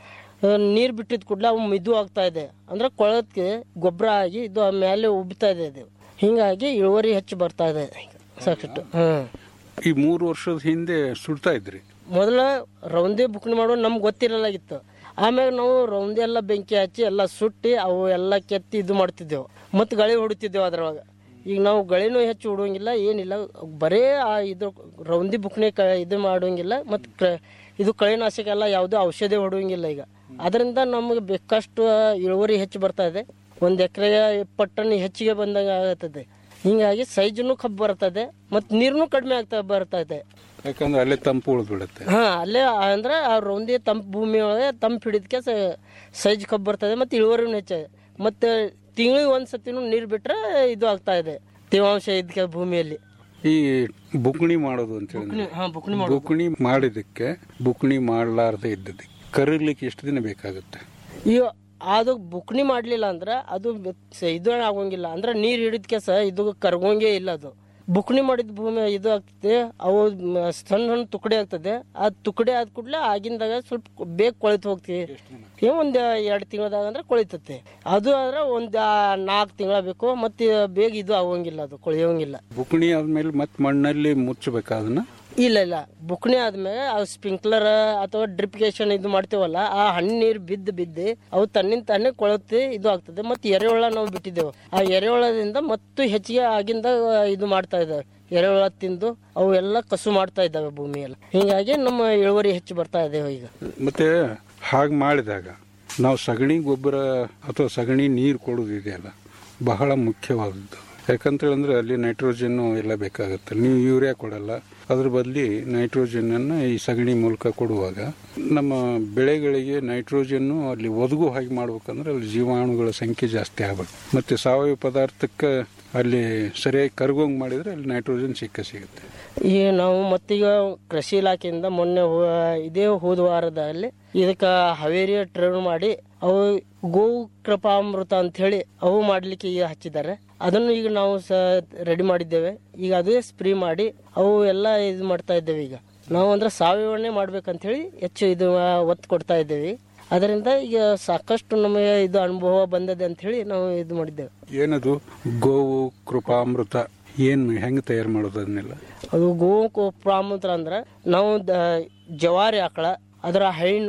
ನೀರು ಬಿಟ್ಟಿದ ಕೂಡಲೇ ಅವು ಮಿದು ಆಗ್ತಾ ಇದೆ ಅಂದ್ರೆ ಕೊಳಕ್ಕೆ ಗೊಬ್ಬರ ಆಗಿ ಇದು ಮೇಲೆ ಉಬ್ತಾ ಇದೆ ಅದು ಹಿಂಗಾಗಿ ಇಳುವರಿ ಹೆಚ್ಚು ಬರ್ತಾ ಇದೆ ಸಾಕಷ್ಟು ಹ್ಮ್ ಈ ಮೂರು ವರ್ಷದ ಹಿಂದೆ ಸುಡ್ತಾ ಇದ್ರಿ ಮೊದಲ ರೌಂದಿ ಬುಕ್ಣಿ ಮಾಡೋ ನಮ್ಗೆ ಗೊತ್ತಿರಲಾಗಿತ್ತು ಆಮ್ಯಾಗ ನಾವು ರೌಂದಿ ಎಲ್ಲ ಬೆಂಕಿ ಹಚ್ಚಿ ಎಲ್ಲ ಸುಟ್ಟಿ ಅವು ಎಲ್ಲ ಕೆತ್ತಿ ಇದು ಮಾಡ್ತಿದ್ದೆವು ಮತ್ತು ಗಳಿ ಹೊಡಿತಿದ್ದೆವು ಅದ್ರೊಳಗೆ ಈಗ ನಾವು ಗಳಿನೂ ಹೆಚ್ಚು ಹೊಡುವಂಗಿಲ್ಲ ಏನಿಲ್ಲ ಬರೇ ಆ ಇದು ರೌಂದಿ ಬುಕ್ಣಿ ಕ ಇದು ಮಾಡುವಂಗಿಲ್ಲ ಮತ್ತು ಇದು ಕಳೆನಾಶಕ ಎಲ್ಲ ಯಾವುದೇ ಔಷಧಿ ಹೊಡುವಂಗಿಲ್ಲ ಈಗ ಅದರಿಂದ ನಮಗೆ ಬೇಕಷ್ಟು ಇಳುವರಿ ಹೆಚ್ಚು ಬರ್ತಾ ಇದೆ ಒಂದು ಎಕರೆಗೆ ಇಪ್ಪತ್ತು ಟನ್ ಹೆಚ್ಚಿಗೆ ಬಂದಂಗೆ ಆಗತ್ತದೆ ಹಿಂಗಾಗಿ ಸೈಜನ್ನು ಕಬ್ಬು ಬರ್ತದೆ ಮತ್ತು ನೀರನ್ನು ಕಡಿಮೆ ಆಗ್ತಾ ಬರ್ತಾ ಇದೆ ಯಾಕಂದ್ರೆ ಅಲ್ಲೇ ತಂಪು ಉಳಿದ್ಬಿಡುತ್ತೆ ಹಾ ಅಲ್ಲೇ ಅಂದ್ರೆ ಆ ರೌಂದಿ ತಂಪು ಭೂಮಿ ಒಳಗೆ ತಂಪು ಹಿಡಿದಕ್ಕೆ ಸೈಜ್ ಕಬ್ಬು ಬರ್ತದೆ ಮತ್ತು ಇಳುವರಿನೂ ಹೆಚ್ಚಾಗಿದೆ ಮತ್ತು ತಿಂಗಳಿಗೆ ಒಂದು ಸತಿನೂ ನೀರು ಬಿಟ್ರೆ ಇದು ಆಗ್ತಾ ಇದೆ ತೇವಾಂಶ ಇದಕ್ಕೆ ಭೂಮಿಯಲ್ಲಿ ಈ ಬುಕ್ಣಿ ಮಾಡೋದು ಅಂತ ಹೇಳಿ ಹಾ ಬುಕ್ಣಿ ಬುಕ್ಣಿ ಮಾಡಿದಕ್ಕೆ ಬುಕ್ಣಿ ಮಾಡಲಾರ್ದೆ ಇದ್ದದ್ದು ಕರಗ್ಲಿಕ್ಕೆ ಎಷ್ಟು ದಿನ ಬೇಕಾಗುತ್ತೆ ಈಗ ಅದು ಬುಕ್ಣಿ ಮಾಡಲಿಲ್ಲ ಅಂದ್ರೆ ಅದು ಸ- ಇದು ಆಗೋಂಗಿಲ್ಲ ಅಂದ್ರೆ ನೀರು ಹಿಡಿದ ಕೆಸ ಇದು ಕರ್ಗೋಂಗೇ ಇಲ್ಲ ಅದು ಬುಕ್ಣಿ ಮಾಡಿದ ಭೂಮಿ ಇದು ಆಗ್ತದೆ ಅವು ಮ- ಸಣ್ಣ ಸಣ್ಣ ತುಕಡಿ ಆಗ್ತದೆ ಆ ತುಕಡಿ ಆದ ಕೂಡಲೇ ಆಗಿಂದಾಗ ಸ್ವಲ್ಪ ಬೇಗ ಕೊಳಿತು ಹೋಗ್ತೀವಿ ಏ ಒಂದು ಎರಡು ತಿಂಗಳದಾಗ ಅಂದ್ರೆ ಕೊಳಿತತ್ತೆ ಅದು ಆದ್ರೆ ಒಂದು ನಾಲ್ಕು ತಿಂಗಳ ಬೇಕು ಮತ್ತೆ ಬೇಗ ಇದು ಆಗೋಂಗಿಲ್ಲ ಅದು ಕೊಳಿಯೋಂಗಿಲ್ಲ ಬುಕ್ಣಿ ಆದ್ಮೇಲೆ ಮತ್ತೆ ಮಣ್ಣಲ್ಲಿ ಮುಚ್ಚಬೇಕಾ ಅದನ್ನ ಇಲ್ಲ ಇಲ್ಲ ಬುಕ್ಣಿ ಆದ್ಮೇಲೆ ಅವು ಸ್ಪ್ರಿಂಕ್ಲರ್ ಅಥವಾ ಡ್ರಿಪ್ಗೇಷನ್ ಇದು ಮಾಡ್ತೇವಲ್ಲ ಆ ಹಣ್ಣು ನೀರು ಬಿದ್ದು ಬಿದ್ದು ಅವು ತನ್ನಿಂದ ತಾನೇ ಕೊಳತಿ ಇದು ಆಗ್ತದೆ ಮತ್ತೆ ಎರೆಹುಳ ನಾವು ಬಿಟ್ಟಿದ್ದೆವು ಆ ಎರೆಹುಳದಿಂದ ಮತ್ತು ಹೆಚ್ಚಿಗೆ ಆಗಿಂದ ಇದು ಮಾಡ್ತಾ ಇದ್ದಾವೆ ಎರೆಹುಳ ತಿಂದು ಅವು ಎಲ್ಲ ಕಸು ಮಾಡ್ತಾ ಇದ್ದಾವೆ ಭೂಮಿಯೆಲ್ಲ ಹಿಂಗಾಗಿ ನಮ್ಮ ಇಳುವರಿ ಹೆಚ್ಚು ಬರ್ತಾ ಇದ್ದೇವೆ ಈಗ ಮತ್ತೆ ಹಾಗೆ ಮಾಡಿದಾಗ ನಾವು ಸಗಣಿ ಗೊಬ್ಬರ ಅಥವಾ ಸಗಣಿ ನೀರು ಕೊಡೋದಿದೆಯಲ್ಲ ಬಹಳ ಮುಖ್ಯವಾದದ್ದು ಯಾಕಂತೇಳಿದ್ರೆ ಅಲ್ಲಿ ನೈಟ್ರೋಜನ್ ಎಲ್ಲ ಬೇಕಾಗುತ್ತೆ ನೀವು ಯೂರಿಯಾ ಕೊಡಲ್ಲ ಅದ್ರ ಬದಲಿ ನೈಟ್ರೋಜನ್ ಅನ್ನ ಈ ಸಗಣಿ ಮೂಲಕ ಕೊಡುವಾಗ ನಮ್ಮ ಬೆಳೆಗಳಿಗೆ ನೈಟ್ರೋಜನ್ನು ಅಲ್ಲಿ ಒದಗು ಹಾಗೆ ಮಾಡ್ಬೇಕಂದ್ರೆ ಅಲ್ಲಿ ಜೀವಾಣುಗಳ ಸಂಖ್ಯೆ ಜಾಸ್ತಿ ಆಗ್ಬೇಕು ಮತ್ತೆ ಸಾವಯವ ಪದಾರ್ಥಕ್ಕೆ ಅಲ್ಲಿ ಸರಿಯಾಗಿ ಕರ್ಗೋಂಗ್ ಮಾಡಿದ್ರೆ ಅಲ್ಲಿ ನೈಟ್ರೋಜನ್ ಸಿಕ್ಕ ಸಿಗುತ್ತೆ ಈ ನಾವು ಮತ್ತೀಗ ಕೃಷಿ ಇಲಾಖೆಯಿಂದ ಮೊನ್ನೆ ಹೋ- ಇದೇ ಹೋದ ವಾರದಲ್ಲಿ ಇದಕ್ಕೆ ಹಾವೇರಿ ಟ್ರೈನ್ ಮಾಡಿ ಅವು ಗೋ ಕೃಪಾಮೃತ ಅಂತ ಹೇಳಿ ಅವು ಮಾಡ್ಲಿಕ್ಕೆ ಈಗ ಹಚ್ಚಿದ್ದಾರೆ ಅದನ್ನು ಈಗ ನಾವು ಸ ರೆಡಿ ಮಾಡಿದ್ದೇವೆ ಈಗ ಅದೇ ಸ್ಪ್ರೇ ಮಾಡಿ ಅವು ಎಲ್ಲ ಇದು ಮಾಡ್ತಾ ಇದ್ದೇವೆ ಈಗ ನಾವು ಅಂದ್ರೆ ಸಾವಯವನ್ನೇ ಮಾಡ್ಬೇಕಂತ ಹೇಳಿ ಹೆಚ್ಚು ಇದು ಆ, ಒತ್ತು ಕೊಡ್ತಾ ಇದ್ದೇವೆ ಅದರಿಂದ ಈಗ ಸಾಕಷ್ಟು ನಮಗೆ ಇದು ಅನುಭವ ಬಂದದೆ ಅಂತ ಹೇಳಿ ನಾವು ಇದು ಮಾಡಿದ್ದೇವೆ ಏನದು ಗೋವು ಕೃಪಾಮೃತ ಏನು ಹೆಂಗೆ ತಯಾರು ಮಾಡೋದು ಅದನ್ನೆಲ್ಲ ಅದು ಗೋವು ಪ್ರಾಮುತ್ರ ಅಂದ್ರೆ ನಾವು ದ- ಜವಾರಿ ಆಕಳ ಅದರ ಹೈನು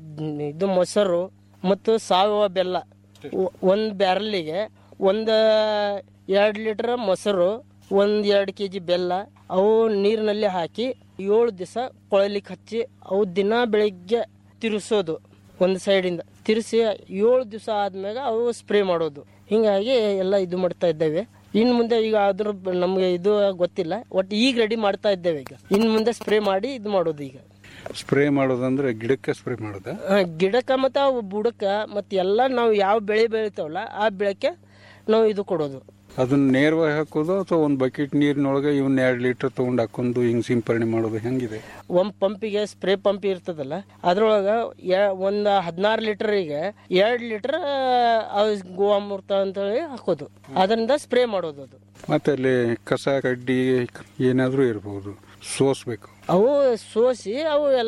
ಇದು ಮೊಸರು ಮತ್ತು ಸಾವಯವ ಬೆಲ್ಲ ಒ- ಒಂದ್ ಬ್ಯಾರಲ್ಲಿಗೆ ಒಂದು ಎರಡು ಲೀಟರ್ ಮೊಸರು ಒಂದ್ ಎರಡು ಕೆ ಜಿ ಬೆಲ್ಲ ಅವು ನೀರಿನಲ್ಲಿ ಹಾಕಿ ಏಳು ದಿವಸ ಕೊಳಲಿಕ್ಕೆ ಹಚ್ಚಿ ಅವು ದಿನ ಬೆಳಿಗ್ಗೆ ತಿರ್ಸೋದು ಒಂದು ಸೈಡಿಂದ ತಿರ್ಸಿ ಏಳು ದಿವಸ ಆದ್ಮ್ಯಾಗ ಅವು ಸ್ಪ್ರೇ ಮಾಡೋದು ಹಿಂಗಾಗಿ ಎಲ್ಲ ಇದು ಮಾಡ್ತಾ ಇದ್ದೇವೆ ಇನ್ನು ಮುಂದೆ ಈಗ ಅದ್ರ ಬ- ನಮ್ಗೆ ಇದು ಗೊತ್ತಿಲ್ಲ ಒಟ್ಟು ಈಗ ರೆಡಿ ಮಾಡ್ತಾ ಇದ್ದೇವೆ ಈಗ ಇನ್ನು ಮುಂದೆ ಸ್ಪ್ರೇ ಮಾಡಿ ಇದು ಮಾಡೋದು ಈಗ ಸ್ಪ್ರೇ ಮಾಡೋದಂದ್ರೆ ಗಿಡಕ್ಕೆ ಸ್ಪ್ರೇ ಮಾಡೋದಾ ಆ, ಗಿಡಕ್ಕೆ ಮತ್ತು ಅವು ಬುಡಕ್ಕೆ ಮತ್ತು ಎಲ್ಲ ನಾವು ಯಾವ ಬೆಳೆ ಬೆಳಿತಾವಲ್ಲ ಆ ಬೆಳೆಗೆ ನಾವು ಇದು ಕೊಡೋದು ಅದನ್ನ ನೇರವಾಗಿ ಹಾಕೋದು ಅಥವಾ ಒಂದು ಬಕೆಟ್ ನೀರಿನೊಳಗೆ ಇವನ್ ಎರಡು ಲೀಟರ್ ತಗೊಂಡು ಹಾಕೊಂಡು ಹಿಂಗ್ ಸಿಂಪರಣೆ ಮಾಡೋದು ಹೆಂಗಿದೆ ಒಂದು ಪಂಪಿಗೆ ಸ್ಪ್ರೇ ಪಂಪ್ ಇರ್ತದಲ್ಲ ಅದ್ರೊಳಗೆ ಒಂದು ಹದಿನಾರು ಲೀಟರಿಗೆ ಎರಡು ಲೀಟರ್ ಗೋವಾಮೃತ ಅಂತ ಹೇಳಿ ಹಾಕೋದು ಅದರಿಂದ ಸ್ಪ್ರೇ ಮಾಡೋದು ಅದು ಮತ್ತೆ ಅಲ್ಲಿ ಕಸ ಕಡ್ಡಿ ಏನಾದ್ರೂ ಇರಬಹುದು ಸೋಸ್ಬೇಕು ಅವು ಸೋಸಿ ಅವು ಎಲ್ಲ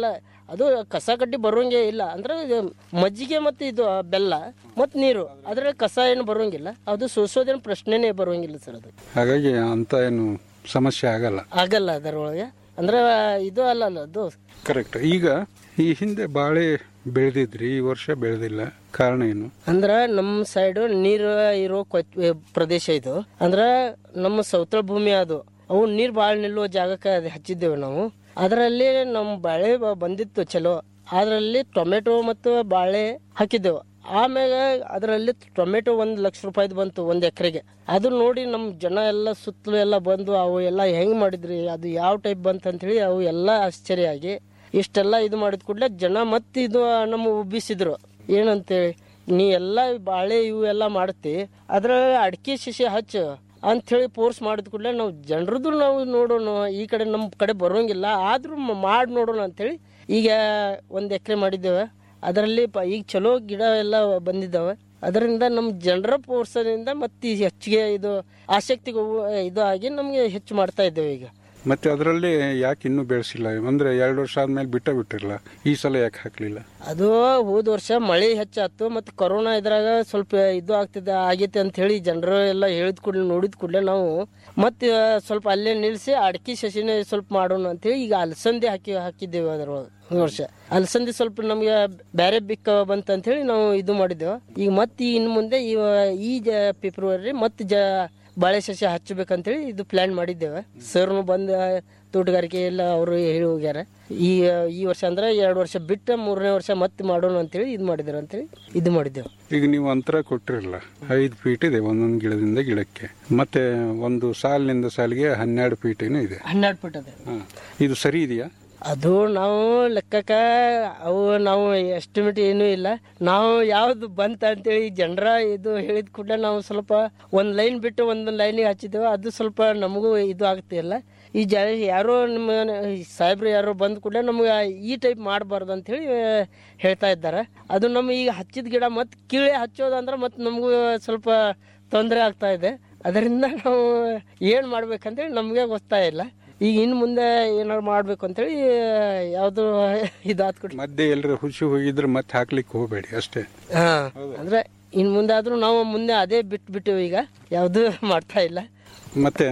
ಅದು ಕಸ ಕಡ್ಡಿ ಬರೋಂಗೆ ಇಲ್ಲ ಅಂದ್ರೆ ಇದು ಮಜ್ಜಿಗೆ ಮತ್ತು ಇದು ಬೆಲ್ಲ ಮತ್ತು ನೀರು ಅದ್ರಲ್ಲಿ ಕಸ ಏನು ಬರೋಂಗಿಲ್ಲ ಅದು ಸೋಸೋದೇನು ಪ್ರಶ್ನೆನೇ ಬರೋಂಗಿಲ್ಲ ಸರ್ ಅದು ಹಾಗಾಗಿ ಅಂತ ಏನು ಸಮಸ್ಯೆ ಆಗಲ್ಲ ಆಗಲ್ಲ ಅದರೊಳಗೆ ಅಂದ್ರೆ ಇದು ಅಲ್ಲ ಅಲ್ಲ ಅದು ಕರೆಕ್ಟ್ ಈಗ ಈ ಹಿಂದೆ ಬಾಳೆ ಬೆಳೆದಿದ್ರಿ ಈ ವರ್ಷ ಬೆಳೆದಿಲ್ಲ ಕಾರಣ ಏನು ಅಂದ್ರ ನಮ್ಮ ಸೈಡ್ ನೀರು ಇರೋ ಕೊಚ್- ಪ್ರದೇಶ ಇದು ಅಂದ್ರ ನಮ್ಮ ಸೌತಳ ಭೂಮಿ ಅದು ಅವು ನೀರ್ ಬಾಳ್ ನಿಲ್ಲುವ ಜಾಗಕ್ಕೆ ಅದು ಹಚ್ಚಿದ್ದೇವೆ ನಾವು ಅದರಲ್ಲಿ ನಮ್ಮ ಬಾಳೆ ಬ- ಬಂದಿತ್ತು ಚಲೋ ಅದರಲ್ಲಿ ಟೊಮೆಟೊ ಮತ್ತು ಬಾಳೆ ಹಾಕಿದ್ದೆವು ಆಮ್ಯಾಗ ಅದರಲ್ಲಿ ಟೊಮೆಟೊ ಒಂದು ಲಕ್ಷ ರೂಪಾಯಿದು ಬಂತು ಒಂದು ಎಕರೆಗೆ ಅದು ನೋಡಿ ನಮ್ಮ ಜನ ಎಲ್ಲ ಸುತ್ತಲೂ ಎಲ್ಲ ಬಂದು ಅವು ಎಲ್ಲ ಹೆಂಗ್ ಮಾಡಿದ್ರಿ ಅದು ಯಾವ ಟೈಪ್ ಬಂತು ಅಂತೇಳಿ ಅವು ಎಲ್ಲ ಆಶ್ಚರ್ಯ ಆಗಿ ಇಷ್ಟೆಲ್ಲ ಇದು ಮಾಡಿದ ಕೂಡಲೇ ಜನ ಮತ್ತೆ ಇದು ನಮ್ಮ ಉಬ್ಬಿಸಿದ್ರು ಏನಂತೇಳಿ ನೀ ಎಲ್ಲ ಬಾಳೆ ಇವು ಎಲ್ಲ ಮಾಡ್ತಿ ಅದ್ರ ಅಡಿಕೆ ಶಿಶಿ ಹಚ್ಚು ಅಂಥೇಳಿ ಫೋರ್ಸ್ ಮಾಡಿದ ಕೂಡಲೇ ನಾವು ಜನರದ್ದು ನಾವು ನೋಡೋಣ ಈ ಕಡೆ ನಮ್ಮ ಕಡೆ ಬರೋಂಗಿಲ್ಲ ಆದ್ರೂ ಮಾಡಿ ನೋಡೋಣ ಅಂಥೇಳಿ ಈಗ ಒಂದು ಎಕರೆ ಮಾಡಿದ್ದೇವೆ ಅದರಲ್ಲಿ ಪ ಈಗ ಚಲೋ ಗಿಡ ಎಲ್ಲ ಬಂದಿದ್ದಾವೆ ಅದರಿಂದ ನಮ್ಮ ಜನರ ಪ್ರೋತ್ಸಾಹದಿಂದ ಮತ್ತೆ ಈ ಹೆಚ್ಚಿಗೆ ಇದು ಆಸಕ್ತಿಗೆ ಹೋಗುವ- ಇದು ಆಗಿ ನಮಗೆ ಹೆಚ್ಚು ಮಾಡ್ತಾ ಇದ್ದೇವೆ ಈಗ ಮತ್ತೆ ಅದರಲ್ಲಿ ಯಾಕೆ ಇನ್ನೂ ಬೆಳೆಸಿಲ್ಲ ಅಂದ್ರೆ ಎರಡು ವರ್ಷ ಆದ್ಮೇಲೆ ಬಿಟ್ಟ ಬಿಟ್ಟಿರಲ್ಲ ಈ ಸಲ ಯಾಕೆ ಹಾಕ್ಲಿಲ್ಲ ಅದು ಹೋದ ವರ್ಷ ಮಳೆ ಹೆಚ್ಚಾತು ಮತ್ತು ಕೊರೋನಾ ಇದ್ರಾಗ ಸ್ವಲ್ಪ ಇದು ಆಗ್ತಿದೆ ಆಗೈತೆ ಅಂತ ಹೇಳಿ ಜನರು ಎಲ್ಲ ಹೇಳಿದ ಕೂಡಲೇ ನೋಡಿದ ಕೂಡಲೇ ನಾವು ಮತ್ತೆ ಸ್ವಲ್ಪ ಅಲ್ಲೇ ನಿಲ್ಲಿಸಿ ಅಡಿಕೆ ಸಸಿನೇ ಸ್ವಲ್ಪ ಮಾಡೋಣ ಅಂತೇಳಿ ಈಗ ಅಲಸಂದಿ ಹಾಕಿ ಹಾಕಿದ್ದೇವೆ ಅದರೊಳಗೆ ಈ ವರ್ಷ ಅಲಸಂದಿ ಸ್ವಲ್ಪ ನಮಗೆ ಬೇರೆ ಬಿಕ್ಕ ಬಂತ ಅಂತೇಳಿ ನಾವು ಇದು ಮಾಡಿದ್ದೇವೆ ಈಗ ಮತ್ತೆ ಇನ್ನು ಮುಂದೆ ಈ ಈ ಜ ಫೆಬ್ರವರಿ ಮತ್ತೆ ಜ ಬಾಳೆ ಸಸ್ಯ ಹಚ್ಚಬೇಕಂತೇಳಿ ಇದು ಪ್ಲಾನ್ ಮಾಡಿದ್ದೇವೆ ಸರ್ನು ಬಂದು ತೋಟಗಾರಿಕೆ ಎಲ್ಲ ಅವರು ಹೇಳಿ ಹೋಗ್ಯಾರ ಈ ಈ ವರ್ಷ ಅಂದ್ರೆ ಎರಡು ವರ್ಷ ಬಿಟ್ಟು ಮೂರನೇ ವರ್ಷ ಮತ್ತೆ ಮಾಡೋಣ ಅಂತೇಳಿ ಇದು ಮಾಡಿದಾರೆ ಅಂತೇಳಿ ಇದು ಮಾಡಿದ್ದೇವೆ ಈಗ ನೀವು ಅಂತರ ಕೊಟ್ಟಿರಲ್ಲ ಐದು ಫೀಟ್ ಇದೆ ಒಂದೊಂದು ಗಿಡದಿಂದ ಗಿಡಕ್ಕೆ ಮತ್ತೆ ಒಂದು ಸಾಲಿನಿಂದ ಸಾಲಿಗೆ ಹನ್ನೆರಡು ಫೀಟ್ ಏನೋ ಇದೆ ಹನ್ನೆರಡು ಫುಟ್ ಅದೇ ಹಾ. ಇದು ಸರಿ ಇದೆಯಾ ಅದು ನಾವು ಲೆಕ್ಕಕ್ಕ ಅವು ನಾವು ಎಸ್ಟಿಮೇಟ್ ಏನೂ ಇಲ್ಲ ನಾವು ಯಾವ್ದು ಬಂತ ಅಂತೇಳಿ ಜನರ ಇದು ಹೇಳಿದ ಕೂಡ ನಾವು ಸ್ವಲ್ಪ ಒಂದ್ ಲೈನ್ ಬಿಟ್ಟು ಒಂದ್ ಲೈನಿಗೆ ಹಚ್ಚಿದ್ದೇವೆ ಅದು ಸ್ವಲ್ಪ ನಮಗೂ ಇದು ಆಗ್ತಿಲ್ಲ ಈ ಜ ಯಾರೋ ನಿಮ್ಮ ಸಾಹೇಬ್ರು ಯಾರೋ ಬಂದ ಕೂಡ ನಮ್ಗೆ ಈ ಟೈಪ್ ಮಾಡಬಾರ್ದು ಅಂತೇಳಿ ಹೇಳ್ತಾ ಇದ್ದಾರೆ ಅದು ನಮ್ಮ ಈಗ ಹಚ್ಚಿದ ಗಿಡ ಮತ್ತೆ ಕೀಳೆ ಹಚ್ಚೋದಂದ್ರೆ ಮತ್ತೆ ನಮಗೂ ಸ್ವಲ್ಪ ತೊಂದರೆ ಆಗ್ತಾ ಇದೆ ಅದರಿಂದ ನಾವು ಏನು ಮಾಡ್ಬೇಕಂತೇಳಿ ನಮಗೆ ಗೊತ್ತಾ ಇಲ್ಲ ಈಗ ಇನ್ನು ಮುಂದೆ ಏನಾದ್ರು ಮಾಡ್ಬೇಕು ಅಂತೇಳಿ ಯಾವುದು ಇದಾತ್ ಕೊಟ್ಟು ಮಧ್ಯೆ ಎಲ್ಲರೂ ಹುಸಿ ಹೋಗಿದ್ರೆ ಮತ್ತೆ ಹಾಕ್ಲಿಕ್ಕೆ ಹೋಗಬೇಡಿ ಅಷ್ಟೇ ಹಾ ಅಂದ್ರೆ ಇನ್ ಮುಂದೆ ಆದ್ರೂ ನಾವು ಮುಂದೆ ಅದೇ ಬಿಟ್ಟು ಬಿಟ್ಟು ಈಗ ಯಾವುದು ಮಾಡ್ತಾ ಇಲ್ಲ ಮತ್ತೆ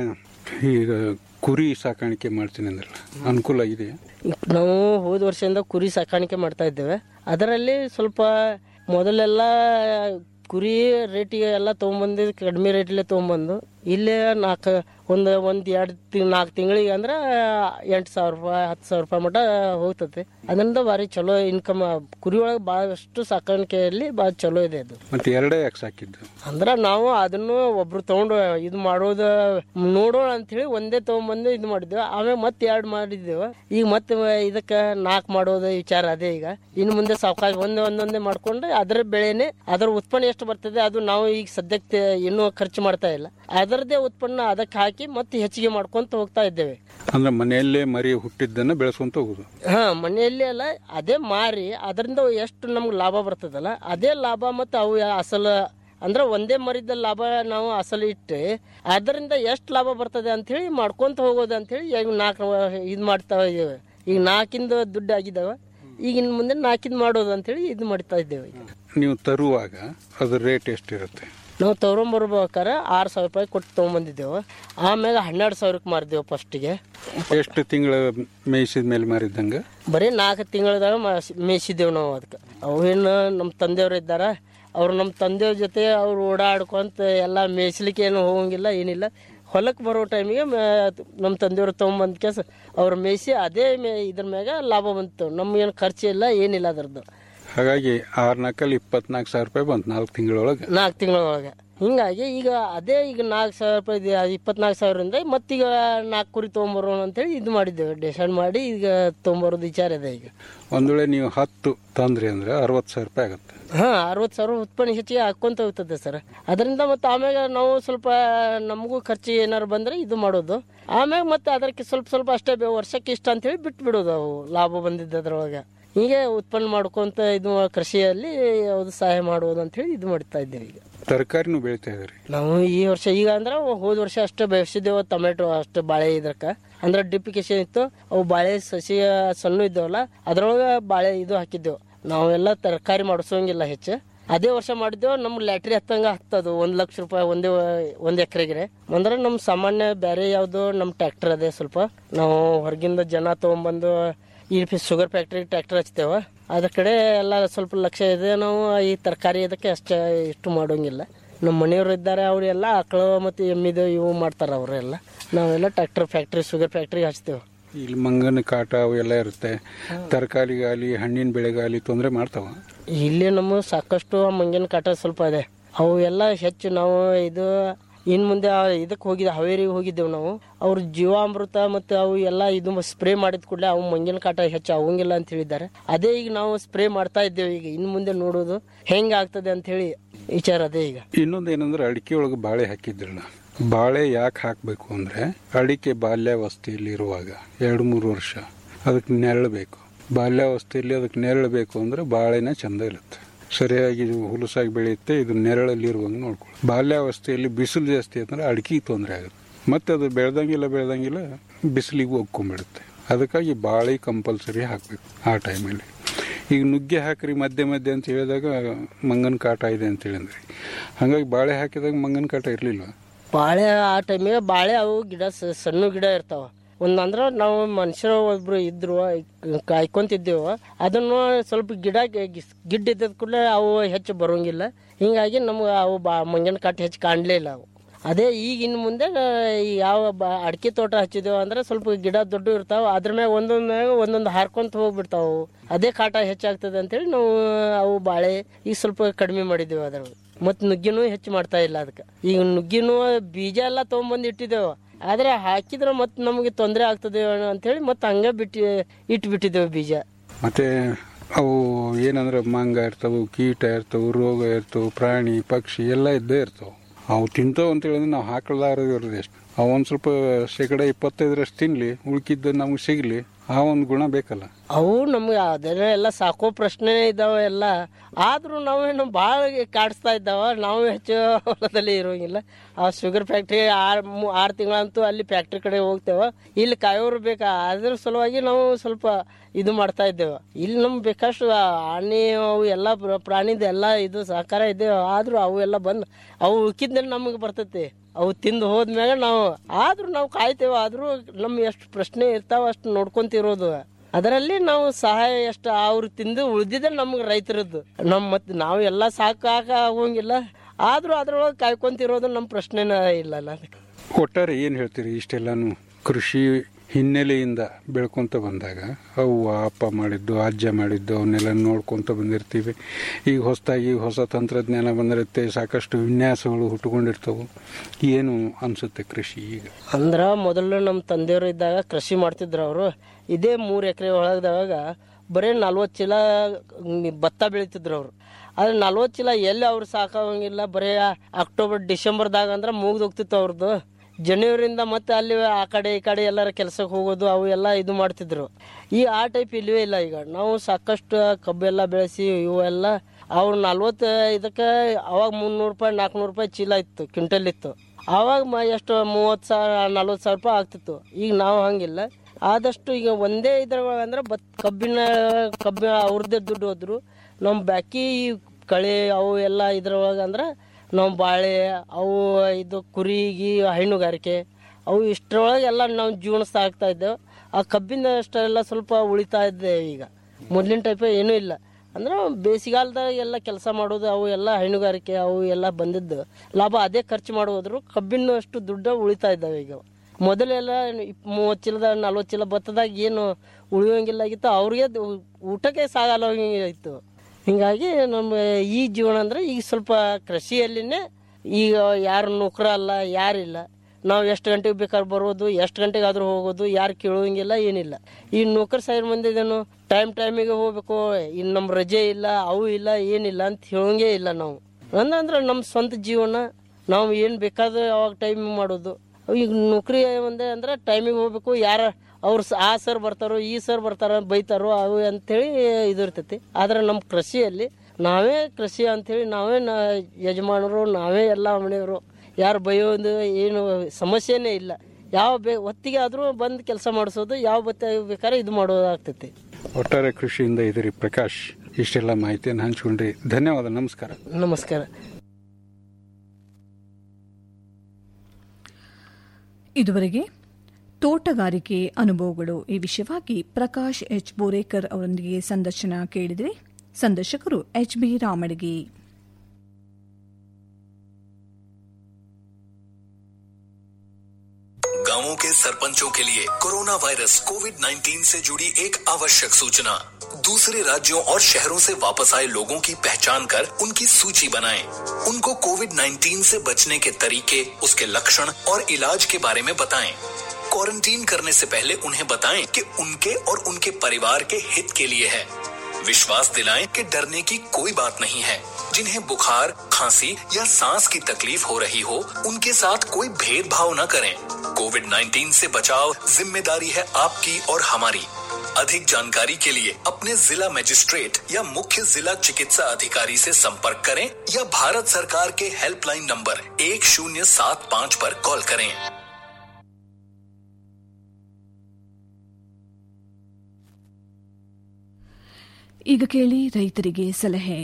ಈಗ ಕುರಿ ಸಾಕಾಣಿಕೆ ಮಾಡ್ತೀನಿ ಅಂದ್ರಲ್ಲ ಅನುಕೂಲ ಇದೆಯಾ ನಾವು ಹೋದ ವರ್ಷದಿಂದ ಕುರಿ ಸಾಕಾಣಿಕೆ ಮಾಡ್ತಾ ಇದ್ದೇವೆ ಅದರಲ್ಲಿ ಸ್ವಲ್ಪ ಮೊದಲೆಲ್ಲ ಕುರಿ ರೇಟಿಗೆ ಎಲ್ಲ ತೊಗೊಂಬಂದು ಕಡಿಮೆ ರೇಟ್ಲೆ ತೊಗೊಂಬಂದು ಇಲ್ಲೇ ನಾಲ್ಕು ಒಂದು ಒಂದು ಎರಡು ತಿಂಗ್ ನಾಲ್ಕು ತಿಂಗಳಿಗೆ ಅಂದ್ರೆ ಎಂಟು ಸಾವಿರ ರೂಪಾಯಿ ಹತ್ತು ಸಾವಿರ ರೂಪಾಯಿ ಮಟ ಹೋಗ್ತದೆ ಅದರಿಂದ ಭಾರಿ ಚಲೋ ಇನ್ಕಮ್ ಕುರಿ ಒಳಗೆ ಭಾಳಷ್ಟು ಸಾಕಾಣಿಕೆಯಲ್ಲಿ ಭಾಳ ಚಲೋ ಇದೆ ಅದು ಮತ್ತೆ ಎರಡೇ ಯಾಕೆ ಸಾಕಿದ್ದು ಅಂದ್ರ ನಾವು ಅದನ್ನು ಒಬ್ರು ತಗೊಂಡು ಇದು ಮಾಡೋದು ನೋಡೋಣ ಅಂತೇಳಿ ಒಂದೇ ತಗೊಂಬಂದು ಇದು ಮಾಡಿದ್ದೇವೆ ಆಮೇಲೆ ಮತ್ತೆ ಎರಡು ಮಾಡಿದ್ದೇವೆ ಈಗ ಮತ್ತೆ ಇದಕ್ಕೆ ನಾಲ್ಕು ಮಾಡೋದು ವಿಚಾರ ಅದೇ ಈಗ ಇನ್ನು ಮುಂದೆ ಸಾವಕಾಶ ಒಂದೇ ಒಂದೊಂದೇ ಮಾಡ್ಕೊಂಡ್ರೆ ಅದರ ಬೆಳೆನೆ ಅದರ ಉತ್ಪನ್ನ ಎಷ್ಟು ಬರ್ತದೆ ಅದು ನಾವು ಈಗ ಸದ್ಯಕ್ಕೆ ಇನ್ನೂ ಖರ್ಚು ಮಾಡ್ತಾ ಇಲ್ಲ ಅದರದೇ ಉತ್ಪನ್ನ ಅದಕ್ಕೆ ಹಾಕಿ ಮತ್ತೆ ಹೆಚ್ಚಿಗೆ ಮಾಡ್ಕೊಂತ ಹೋಗ್ತಾ ಇದ್ದೇವೆ ಅಂದ್ರೆ ಮನೆಯಲ್ಲೇ ಮರಿ ಹುಟ್ಟಿದ್ದನ್ನ ಬೆಳೆಸ್ಕೊಂತ ಹೋಗುದು ಹಾ ಮನೆಯಲ್ಲಿ ಅಲ್ಲ ಅದೇ ಮಾರಿ ಅದರಿಂದ ಎಷ್ಟು ನಮ್ಗೆ ಲಾಭ ಬರ್ತದಲ್ಲ ಅದೇ ಲಾಭ ಮತ್ತು ಅವು ಯಾ- ಅಸಲ ಅಂದ್ರೆ ಒಂದೇ ಮರಿದ ಲಾಭ ನಾವು ಅಸಲು ಇಟ್ಟು ಅದರಿಂದ ಎಷ್ಟು ಲಾಭ ಬರ್ತದೆ ಅಂತೇಳಿ ಮಾಡ್ಕೊಂತ ಹೋಗೋದು ಅಂತೇಳಿ ಈಗ ನಾಲ್ಕು ಇದು ಮಾಡ್ತಾ ಇದ್ದೇವೆ ಈಗ ನಾಲ್ಕಿಂದ ದುಡ್ಡು ಆಗಿದ್ದಾವೆ ಈಗ ಇನ್ನು ಮುಂದೆ ನಾಲ್ಕಿಂದ ಮಾಡೋದು ಅಂತೇಳಿ ಇದು ಮಾಡ್ತಾ ಇದ್ದೇವೆ ಈಗ ನೀವು ತರುವಾಗ ಅದ್ರ ರೇಟ್ ಎಷ್ಟಿರುತ್ತೆ ನಾವು ತೊಗೊಂಬರ್ಬೇಕಾರೆ ಆರು ಸಾವಿರ ರೂಪಾಯಿ ಕೊಟ್ಟು ತೊಗೊಂಬಂದಿದ್ದೆವು ಆಮ್ಯಾಗ ಹನ್ನೆರಡು ಸಾವಿರಕ್ಕೆ ಮಾರಿದೆವು ಫಸ್ಟಿಗೆ ಎಷ್ಟು ತಿಂಗಳ ಮೇಯಿಸಿದ ಮೇಲೆ ಮಾರಿದ್ದಂಗ ಬರೀ ನಾಲ್ಕು ತಿಂಗಳದಾಗ ಮೇಯಿಸಿದ್ದೇವೆ ನಾವು ಅದಕ್ಕೆ ಅವೇನು ನಮ್ಮ ತಂದೆಯವರು ಇದ್ದಾರೆ ಅವ್ರು ನಮ್ಮ ತಂದೆಯವ್ರ ಜೊತೆ ಅವ್ರು ಓಡಾಡ್ಕೊಂತ ಎಲ್ಲ ಮೇಯಿಸ್ಲಿಕ್ಕೆ ಏನು ಹೋಗಂಗಿಲ್ಲ ಏನಿಲ್ಲ ಹೊಲಕ್ಕೆ ಬರೋ ಟೈಮಿಗೆ ನಮ್ಮ ತಂದೆಯವರು ತೊಗೊಂಬಂದ ಕೇಸ ಅವ್ರು ಮೇಯಿಸಿ ಅದೇ ಮೇ ಇದ್ರ ಮ್ಯಾಗ ಲಾಭ ಬಂತು ನಮ್ಗೇನು ಖರ್ಚು ಇಲ್ಲ ಏನಿಲ್ಲ ಅದ್ರದ್ದು ಹಾಗಾಗಿ ಆರ್ ನಾಲ್ಕಲ್ಲಿ ಇಪ್ಪತ್ನಾಲ್ಕು ಸಾವಿರ ರೂಪಾಯಿ ಬಂತು ನಾಲ್ಕು ತಿಂಗಳೊಳಗೆ ನಾಲ್ಕು ತಿಂಗಳೊಳಗೆ ಹಿಂಗಾಗಿ ಈಗ ಅದೇ ಈಗ ನಾಲ್ಕು ಸಾವಿರ ರೂಪಾಯಿ ಇಪ್ಪತ್ನಾಲ್ಕು ಸಾವಿರದಿಂದ ಮತ್ತೀಗ ನಾಲ್ಕು ಕುರಿ ತೊಗೊಂಬರೋಣ ಅಂತೇಳಿ ಇದು ಮಾಡಿದ್ದೇವೆ ಡಿಸೈಡ್ ಮಾಡಿ ಈಗ ತೊಗೊಂಬರೋದು ವಿಚಾರ ಇದೆ ಈಗ ಒಂದ್ ವೇಳೆ ನೀವು ಹತ್ತು ತಂದ್ರಿ ಅಂದ್ರೆ ಅರವತ್ತು ಸಾವಿರ ರೂಪಾಯಿ ಆಗುತ್ತೆ ಹಾ ಅರವತ್ತು ಸಾವಿರ ಉತ್ಪನ್ನ ಹೆಚ್ಚಿಗೆ ಹಾಕೊಂತ ಹೋಗ್ತದೆ ಸರ್ ಅದರಿಂದ ಮತ್ತೆ ಆಮ್ಯಾಗ ನಾವು ಸ್ವಲ್ಪ ನಮಗೂ ಖರ್ಚು ಏನಾರು ಬಂದ್ರೆ ಇದು ಮಾಡೋದು ಆಮ್ಯಾಗ ಮತ್ತೆ ಅದಕ್ಕೆ ಸ್ವಲ್ಪ ಸ್ವಲ್ಪ ಅಷ್ಟೇ ಬೇ- ವರ್ಷಕ್ಕೆ ಇಷ್ಟ ಅಂತೇಳಿ ಬಿಟ್ಟು ಬಿಡೋದು ಅವು ಲಾಭ ಬಂದಿದ್ದು ಅದ್ರೊಳಗೆ ಹೀಗೆ ಉತ್ಪನ್ನ ಮಾಡ್ಕೊಂತ ಇದು ಕೃಷಿಯಲ್ಲಿ ಯಾವುದು ಸಹಾಯ ಮಾಡುವುದು ಅಂತ ಹೇಳಿ ಇದು ಮಾಡ್ತಾ ಇದ್ದೇವೆ ಈಗ ತರಕಾರಿನೂ ಬೆಳಿತಾ ಇದ್ರಿ ನಾವು ಈ ವರ್ಷ ಈಗ ಅಂದ್ರೆ ಹೋದ ವರ್ಷ ಅಷ್ಟು ಬೆಳೆಸಿದ್ದೇವೆ ಟೊಮೆಟೊ ಅಷ್ಟು ಬಾಳೆ ಇದ್ರಕ ಅಂದ್ರೆ ಡಿಪ್ಲಿಕೇಶನ್ ಇತ್ತು ಅವು ಬಾಳೆ ಸಸಿ ಸಣ್ಣ ಇದ್ದಾವಲ್ಲ ಅದ್ರೊಳಗೆ ಬಾಳೆ ಇದು ಹಾಕಿದ್ದೆವು ನಾವೆಲ್ಲ ತರಕಾರಿ ಮಾಡಿಸೋಂಗಿಲ್ಲ ಹೆಚ್ಚು ಅದೇ ವರ್ಷ ಮಾಡಿದ್ದೆವು ನಮ್ ಲ್ಯಾಟ್ರಿ ಹತ್ತಂಗ ಹತ್ತದು ಒಂದ್ ಲಕ್ಷ ರೂಪಾಯಿ ಒಂದೇ ಒಂದ್ ಎಕರೆಗೆ ಅಂದ್ರೆ ನಮ್ ಸಾಮಾನ್ಯ ಬೇರೆ ಯಾವ್ದು ನಮ್ ಟ್ರ್ಯಾಕ್ಟರ್ ಅದೇ ಸ್ವಲ್ಪ ನಾವು ಹೊರಗಿಂದ ಜನ ತಗೊಂಡ್ಬಂದು ಈ ಶುಗರ್ ಫ್ಯಾಕ್ಟ್ರಿಗೆ ಟ್ರ್ಯಾಕ್ಟರ್ ಹಚ್ತೇವ ಅದ್ರ ಕಡೆ ಎಲ್ಲ ಸ್ವಲ್ಪ ಲಕ್ಷ್ಯ ಇದೆ ನಾವು ಈ ತರಕಾರಿ ಅದಕ್ಕೆ ಅಷ್ಟೇ ಇಷ್ಟು ಮಾಡೋಂಗಿಲ್ಲ ನಮ್ಮ ಮನೆಯವರು ಇದ್ದಾರೆ ಅವರೆಲ್ಲ ಆಕಳು ಮತ್ತು ಎಮ್ಮಿದು ಇವು ಮಾಡ್ತಾರೆ ಅವರೆಲ್ಲ ನಾವೆಲ್ಲ ಟ್ರ್ಯಾಕ್ಟರ್ ಫ್ಯಾಕ್ಟ್ರಿ ಶುಗರ್ ಫ್ಯಾಕ್ಟ್ರಿಗೆ ಹಚ್ತೇವೆ ಇಲ್ಲಿ ಮಂಗನ ಕಾಟ ಅವು ಎಲ್ಲ ಇರುತ್ತೆ ತರಕಾರಿಗಾಲಿ ಹಣ್ಣಿನ ಬೆಳೆಗಾಲಿ ತೊಂದರೆ ಮಾಡ್ತಾವ ಇಲ್ಲಿ ನಮ್ಮ ಸಾಕಷ್ಟು ಮಂಗಿನ ಕಾಟ ಸ್ವಲ್ಪ ಇದೆ ಅವು ಎಲ್ಲ ಹೆಚ್ಚು ನಾವು ಇದು ಇನ್ ಮುಂದೆ ಇದಕ್ಕೆ ಹೋಗಿದ್ದೆ ಹಾವೇರಿಗೆ ಹೋಗಿದ್ದೆವು ನಾವು ಅವ್ರ ಜೀವಾಮೃತ ಮತ್ತು ಅವು ಎಲ್ಲ ಇದು ಸ್ಪ್ರೇ ಮಾಡಿದ ಕೂಡಲೇ ಅವು ಮಂಗಿನ ಕಾಟ ಹೆಚ್ಚು ಆಗೋಂಗಿಲ್ಲ ಅಂತ ಹೇಳಿದ್ದಾರೆ ಅದೇ ಈಗ ನಾವು ಸ್ಪ್ರೇ ಮಾಡ್ತಾ ಇದ್ದೇವೆ ಈಗ ಇನ್ ಮುಂದೆ ನೋಡೋದು ಹೆಂಗ್ ಆಗ್ತದೆ ಅಂತ ಹೇಳಿ ವಿಚಾರ ಅದೇ ಈಗ ಇನ್ನೊಂದು ಏನಂದ್ರೆ ಅಡಿಕೆ ಒಳಗೆ ಬಾಳೆ ಹಾಕಿದ್ರಲ್ಲ ಬಾಳೆ ಯಾಕೆ ಹಾಕಬೇಕು ಅಂದ್ರೆ ಅಡಿಕೆ ಬಾಲ್ಯಾವಸ್ಥೆಯಲ್ಲಿ ಇರುವಾಗ ಎರಡು ಮೂರು ವರ್ಷ ಅದಕ್ಕೆ ನೆರಳು ಬೇಕು ಬಾಲ್ಯಾವಸ್ಥೆಯಲ್ಲಿ ಅದಕ್ಕೆ ನೆರಳು ಬೇಕು ಅಂದ್ರೆ ಬಾಳೆನ ಚಂದ ಇರುತ್ತೆ ಸರಿಯಾಗಿ ಇದು ಹುಲಸಾಗಿ ಬೆಳೆಯುತ್ತೆ ಇದು ನೆರಳಲ್ಲಿ ಇರುವಂಗೆ ನೋಡ್ಕೊಳ್ಳಿ ಬಾಲ್ಯಾವಸ್ಥೆಯಲ್ಲಿ ಬಿಸಿಲು ಜಾಸ್ತಿ ಅಂದ್ರೆ ಅಡಿಕೆಗೆ ತೊಂದರೆ ಆಗುತ್ತೆ ಮತ್ತೆ ಅದು ಬೆಳೆದಂಗಿಲ್ಲ ಬೆಳೆದಂಗಿಲ್ಲ ಬಿಸಿಲಿಗೆ ಒಗ್ಕೊಂಡ್ಬಿಡುತ್ತೆ ಅದಕ್ಕಾಗಿ ಬಾಳೆ ಕಂಪಲ್ಸರಿ ಹಾಕಬೇಕು ಆ ಟೈಮಲ್ಲಿ ಈಗ ನುಗ್ಗೆ ಹಾಕ್ರಿ ಮಧ್ಯೆ ಮಧ್ಯೆ ಅಂತ ಹೇಳಿದಾಗ ಮಂಗನ ಕಾಟ ಇದೆ ಅಂತ ಹೇಳಿದ್ರಿ ಹಾಗಾಗಿ ಬಾಳೆ ಹಾಕಿದಾಗ ಮಂಗನ ಕಾಟ ಇರಲಿಲ್ಲ ಬಾಳೆ ಆ ಟೈಮಿಗೆ ಬಾಳೆ ಅವು ಗಿಡ ಸ- ಸಣ್ಣ ಗಿಡ ಇರ್ತಾವ ಒಂದಂದ್ರ ನಾವು ಮನುಷ್ಯರು ಒಬ್ರು ಇದ್ರು ಕಾಯ್ಕೊಂತಿದ್ದೇವು ಅದನ್ನು ಸ್ವಲ್ಪ ಗಿಡ ಗಿ- ಗಿಡ್ಡ ಇದ್ದದ ಕೂಡಲೇ ಅವು ಹೆಚ್ಚು ಬರೋಂಗಿಲ್ಲ ಹಿಂಗಾಗಿ ನಮ್ಗೆ ಅವು ಬಾ ಮಂಗನ ಕಾಟ ಹೆಚ್ಚು ಕಾಣಲೇ ಇಲ್ಲ ಅವು ಅದೇ ಈಗ ಇನ್ನು ಮುಂದೆ ಈ ಯಾವ ಬ ಅಡಿಕೆ ತೋಟ ಹಚ್ಚಿದೇವು ಅಂದ್ರೆ ಸ್ವಲ್ಪ ಗಿಡ ದೊಡ್ಡ ಇರ್ತಾವ ಅದ್ರ ಮ್ಯಾಗ ಒಂದೊಂದ್ ಮ್ಯಾಗ ಒಂದೊಂದು ಹಾರ್ಕೊಂತ ಹೋಗ್ಬಿಡ್ತಾವು ಅದೇ ಕಾಟ ಹೆಚ್ಚಾಗ್ತದೆ ಅಂತೇಳಿ ನಾವು ಅವು ಬಾಳೆ ಈಗ ಸ್ವಲ್ಪ ಕಡಿಮೆ ಮಾಡಿದ್ದೇವೆ ಅದ್ರ ಮತ್ತು ನುಗ್ಗಿನೂ ಹೆಚ್ಚು ಮಾಡ್ತಾ ಇಲ್ಲ ಅದಕ್ಕೆ ಈಗ ನುಗ್ಗಿನೂ ಬೀಜ ಎಲ್ಲ ತೊಗೊಂಬಂದು ಇಟ್ಟಿದ್ದೇವೆ ಆದ್ರೆ ಹಾಕಿದ್ರೆ ಮತ್ತೆ ನಮಗೆ ತೊಂದರೆ ಆಗ್ತದೆ ಅಂತೇಳಿ ಮತ್ತೆ ಹಂಗೆ ಬಿಟ್ಟು ಇಟ್ಬಿಟ್ಟಿದ್ದೇವೆ ಬೀಜ ಮತ್ತೆ ಅವು ಏನಂದ್ರೆ ಮಂಗ ಇರ್ತಾವು ಕೀಟ ಇರ್ತಾವು ರೋಗ ಇರ್ತಾವು ಪ್ರಾಣಿ ಪಕ್ಷಿ ಎಲ್ಲ ಇದ್ದೇ ಇರ್ತಾವು ಅವು ತಿಂತಾವ ಅಂತ ಹೇಳಿದ್ರೆ ನಾವು ಹಾಕಲಾರದು ಇರೋದು ಎಷ್ಟು ಅವು ಒಂದು ಸ್ವಲ್ಪ ಶೇಕಡ ಇಪ್ಪತ್ತೈದರಷ್ಟು ತಿನ್ಲಿ ಉಳ್ಕಿದ್ದು ನಮ್ಗೆ ಸಿಗ್ಲಿ ಆ ಒಂದು ಗುಣ ಬೇಕಲ್ಲ ಅವು ನಮ್ಗೆ ಅದೆಲ್ಲ ಎಲ್ಲ ಸಾಕೋ ಪ್ರಶ್ನೆ ಇದಾವ ಎಲ್ಲ ಆದ್ರೂ ನಾವೇನು ಭಾಳ ಕಾಡಿಸ್ತಾ ಇದ್ದಾವ ನಾವು ಹೆಚ್ಚು ಹೊಲದಲ್ಲಿ ಇರೋಂಗಿಲ್ಲ ಆ ಶುಗರ್ ಫ್ಯಾಕ್ಟ್ರಿ ಆರು ಆರು ತಿಂಗಳಂತೂ ಅಲ್ಲಿ ಫ್ಯಾಕ್ಟ್ರಿ ಕಡೆ ಹೋಗ್ತೇವೆ ಇಲ್ಲಿ ಕಾಯೋರು ಬೇಕಾ ಅದ್ರ ಸಲುವಾಗಿ ನಾವು ಸ್ವಲ್ಪ ಇದು ಮಾಡ್ತಾ ಇದ್ದೇವೆ ಇಲ್ಲಿ ನಮ್ಗೆ ಬೇಕಷ್ಟು ಆನೆ ಅವು ಎಲ್ಲ ಪ್ರ- ಪ್ರಾಣಿದ ಎಲ್ಲ ಇದು ಸಹಕಾರ ಇದೆ ಆದ್ರೂ ಅವು ಎಲ್ಲ ಬಂದು ಅವು ಉಳ್ಕಿದ್ಮೇಲೆ ನಮಗೆ ಬರ್ತೈತಿ ಅವು ತಿಂದು ಹೋದ್ಮ್ಯಾಗ ನಾವು ಆದ್ರೂ ನಾವು ಕಾಯ್ತೇವೆ ಆದ್ರೂ ನಮ್ಗೆ ಎಷ್ಟು ಪ್ರಶ್ನೆ ಇರ್ತಾವ ಅಷ್ಟು ನೋಡ್ಕೊಂತಿರೋದು ಅದರಲ್ಲಿ ನಾವು ಸಹಾಯ ಎಷ್ಟು ಅವ್ರು ತಿಂದು ಉಳ್ದಿದ್ದೆ ನಮ್ಗೆ ರೈತರದ್ದು ನಮ್ ಮತ್ತೆ ನಾವು ಎಲ್ಲ ಸಾಕಾಕ ಆಗೋಂಗಿಲ್ಲ ಆದ್ರೂ ಅದ್ರೊಳಗೆ ಕಾಯ್ಕೊಂತಿರೋದು ನಮ್ಮ ಪ್ರಶ್ನೆನ ಇಲ್ಲಲ್ಲ ಅದಕ್ಕೆ ಒಟ್ಟಾರೆ ಏನು ಹೇಳ್ತೀರಿ ಇಷ್ಟೆಲ್ಲಾನು ಕೃಷಿ ಹಿನ್ನೆಲೆಯಿಂದ ಬೆಳ್ಕೊಂತ ಬಂದಾಗ ಅವು ಅಪ್ಪ ಮಾಡಿದ್ದು ಅಜ್ಜ ಮಾಡಿದ್ದು ಅವನ್ನೆಲ್ಲ ನೋಡ್ಕೊಂತ ಬಂದಿರ್ತೀವಿ ಈಗ ಹೊಸದಾಗಿ ಹೊಸ ತಂತ್ರಜ್ಞಾನ ಬಂದಿರುತ್ತೆ ಸಾಕಷ್ಟು ವಿನ್ಯಾಸಗಳು ಹುಟ್ಟುಕೊಂಡಿರ್ತವು ಏನು ಅನ್ಸುತ್ತೆ ಕೃಷಿ ಈಗ ಅಂದ್ರ ಮೊದಲು ನಮ್ಮ ತಂದೆಯವರು ಇದ್ದಾಗ ಕೃಷಿ ಮಾಡ್ತಿದ್ರು ಅವರು ಇದೇ ಮೂರು ಎಕರೆ ಒಳಗದಾಗ ಬರೀ ನಲ್ವತ್ತು ಚೀಲ ಮ್, ಭತ್ತ ಬೆಳಿತಿದ್ರು ಅವರು ಆದ್ರೆ ನಲ್ವತ್ತು ಚೀಲ ಎಲ್ಲಿ ಅವ್ರು ಸಾಕಾಗಂಗಿಲ್ಲ ಬರೀ ಅಕ್ಟೋಬರ್ ಡಿಸೆಂಬರ್ದಾಗ ಅಂದ್ರೆ ಮುಗ್ದು ಹೋಗ್ತಿತ್ತು ಅವ್ರದ್ದು ಜನವರಿಂದ ಮತ್ತೆ ಅಲ್ಲಿ ಆ ಕಡೆ ಈ ಕಡೆ ಎಲ್ಲರ ಕೆಲಸಕ್ಕೆ ಹೋಗೋದು ಅವು ಎಲ್ಲ ಇದು ಮಾಡ್ತಿದ್ರು ಈ ಆ ಟೈಪ್ ಇಲ್ವೇ ಇಲ್ಲ ಈಗ ನಾವು ಸಾಕಷ್ಟು ಕಬ್ಬೆಲ್ಲ ಬೆಳೆಸಿ ಇವೆಲ್ಲ ಅವ್ರು ನಲ್ವತ್ತು ಇದಕ್ಕೆ ಅವಾಗ ಮುನ್ನೂರು ರೂಪಾಯಿ ನಾಲ್ಕುನೂರು ರೂಪಾಯಿ ಚೀಲ ಇತ್ತು ಕ್ವಿಂಟಲ್ ಇತ್ತು ಆವಾಗ ಮ ಎಷ್ಟು ಮೂವತ್ತು ಸಾವಿರ ನಲ್ವತ್ತು ಸಾವಿರ ರೂಪಾಯಿ ಆಗ್ತಿತ್ತು ಈಗ ನಾವು ಹಂಗಿಲ್ಲ ಆದಷ್ಟು ಈಗ ಒಂದೇ ಇದ್ರೊಳಗೆ ಅಂದ್ರೆ ಬತ್ ಕಬ್ಬಿನ ಕಬ್ಬಿ ಅವ್ರದ್ದೇ ದುಡ್ಡು ಹೋದ್ರು ನಮ್ಮ ಬಾಕಿ ಈ ಕಳೆ ಅವು ಎಲ್ಲ ಇದ್ರೊಳಗೆ ಅಂದ್ರೆ ನಾವು ಬಾಳೆ ಅವು ಇದು ಕುರಿಗೆ ಹೈನುಗಾರಿಕೆ ಅವು ಇಷ್ಟರೊಳಗೆ ಎಲ್ಲ ನಾವು ಜೀವನ ಸಾಗ್ತಾ ಇದ್ದೇವೆ ಆ ಕಬ್ಬಿನ ಅಷ್ಟೆಲ್ಲ ಸ್ವಲ್ಪ ಉಳಿತಾ ಇದ್ದೇವೆ ಈಗ ಮೊದಲಿನ ಟೈಪ್ ಏನೂ ಇಲ್ಲ ಅಂದ್ರೆ ಬೇಸಿಗೆಗಾಲದಾಗ ಎಲ್ಲ ಕೆಲಸ ಮಾಡೋದು ಅವು ಎಲ್ಲ ಹೈನುಗಾರಿಕೆ ಅವು ಎಲ್ಲ ಬಂದಿದ್ದು ಲಾಭ ಅದೇ ಖರ್ಚು ಮಾಡೋದ್ರು ಕಬ್ಬಿನ ಅಷ್ಟು ದುಡ್ಡು ಉಳಿತಾ ಇದ್ದಾವೆ ಈಗ ಮೊದಲೆಲ್ಲ ಇಪ್- ಮೂವತ್ತು ಚೀಲದ ನಲ್ವತ್ತು ಚೀಲ ಭತ್ತದಾಗ ಏನು ಉಳಿಯೋಂಗಿಲ್ಲ ಆಗಿತ್ತು ಅವ್ರಿಗೆ ಅದು ಊಟಕ್ಕೆ ಸಾಗಲ್ಲ ಇತ್ತು ಹಿಂಗಾಗಿ ನಮ್ಮ ಈ ಜೀವನ ಅಂದ್ರೆ ಈಗ ಸ್ವಲ್ಪ ಕೃಷಿಯಲ್ಲಿನೇ ಈಗ ಯಾರು ನೌಕರ ಅಲ್ಲ ಯಾರಿಲ್ಲ ನಾವು ಎಷ್ಟು ಗಂಟೆಗೆ ಬೇಕಾದ್ರೆ ಬರೋದು ಎಷ್ಟು ಗಂಟೆಗೆ ಆದ್ರೂ ಹೋಗೋದು ಯಾರು ಕೇಳೋಂಗಿಲ್ಲ ಏನಿಲ್ಲ ಈ ನೌಕರ್ ಸೈಡ್ ಮಂದಿದೇನು ಟೈಮ್ ಟೈಮಿಗೆ ಹೋಗ್ಬೇಕು ಇನ್ನು ನಮ್ಮ ರಜೆ ಇಲ್ಲ ಅವು ಇಲ್ಲ ಏನಿಲ್ಲ ಅಂತ ಹೇಳೋಂಗೇ ಇಲ್ಲ ನಾವು ಅಂದ್ರೆ ನಮ್ಮ ಸ್ವಂತ ಜೀವನ ನಾವು ಏನು ಬೇಕಾದ್ರೆ ಅವಾಗ ಟೈಮ್ ಮಾಡೋದು ಈಗ ನೌಕರಿ ಒಂದೇ ಅಂದ್ರೆ ಟೈಮಿಗೆ ಹೋಗ್ಬೇಕು ಯಾರ ಅವ್ರು ಸ- ಆ ಸರ್ ಬರ್ತಾರೋ ಈ ಸರ್ ಬರ್ತಾರ ಬೈತಾರೋ ಅವು ಅಂತೇಳಿ ಇದು ಇರ್ತೈತಿ ಆದ್ರೆ ನಮ್ಮ ಕೃಷಿಯಲ್ಲಿ ನಾವೇ ಕೃಷಿ ಅಂಥೇಳಿ ನಾವೇ ನ ಯಜಮಾನರು ನಾವೇ ಎಲ್ಲ ಮನೆಯವರು ಯಾರು ಬೈಯೋದು ಏನು ಸಮಸ್ಯೆನೇ ಇಲ್ಲ ಯಾವ ಬೇ ಹೊತ್ತಿಗೆ ಆದರೂ ಬಂದು ಕೆಲಸ ಮಾಡಿಸೋದು ಯಾವ ಬತ್ತ ಬೇಕಾದ್ರೆ ಇದು ಮಾಡೋದಾಗ್ತೈತಿ ಒಟ್ಟಾರೆ ಕೃಷಿಯಿಂದ ಇದ್ದೀರಿ ಪ್ರಕಾಶ್ ಇಷ್ಟೆಲ್ಲ ಮಾಹಿತಿಯನ್ನು ಹಂಚ್ಕೊಂಡ್ರಿ ಧನ್ಯವಾದ ನಮಸ್ಕಾರ ನಮಸ್ಕಾರ ಇದುವರೆಗೆ ತೋಟಗಾರಿಕೆ ಅನುಭವಗಳು ಈ ವಿಷಯವಾಗಿ ಪ್ರಕಾಶ್ ಎಚ್ ಬೋರೇಕರ್ ಅವರೊಂದಿಗೆ ಸಂದರ್ಶನ ಕೇಳಿದರೆ ಸಂದರ್ಶಕರು ಎಚ್ ಬಿ ರಾಮಡಗಿ गांवों के सरपंचों के लिए कोरोना वायरस कोविड 19 से जुड़ी एक आवश्यक सूचना दूसरे राज्यों और शहरों से वापस आए लोगों की पहचान कर उनकी सूची बनाएं। उनको कोविड 19 से बचने के तरीके उसके लक्षण और इलाज के बारे में बताएं। क्वारंटीन करने से पहले उन्हें बताएं कि उनके और उनके परिवार के हित के लिए है विश्वास दिलाएं कि डरने की कोई बात नहीं है जिन्हें बुखार खांसी या सांस की तकलीफ हो रही हो उनके साथ कोई भेदभाव न करें कोविड 19 से बचाव जिम्मेदारी है आपकी और हमारी अधिक जानकारी के लिए अपने जिला मजिस्ट्रेट या मुख्य जिला चिकित्सा अधिकारी से संपर्क करें या भारत सरकार के हेल्पलाइन नंबर एक शून्य सात पाँच पर कॉल करें ಈಗ ಕೇಳಿ ರೈತರಿಗೆ ಸಲಹೆ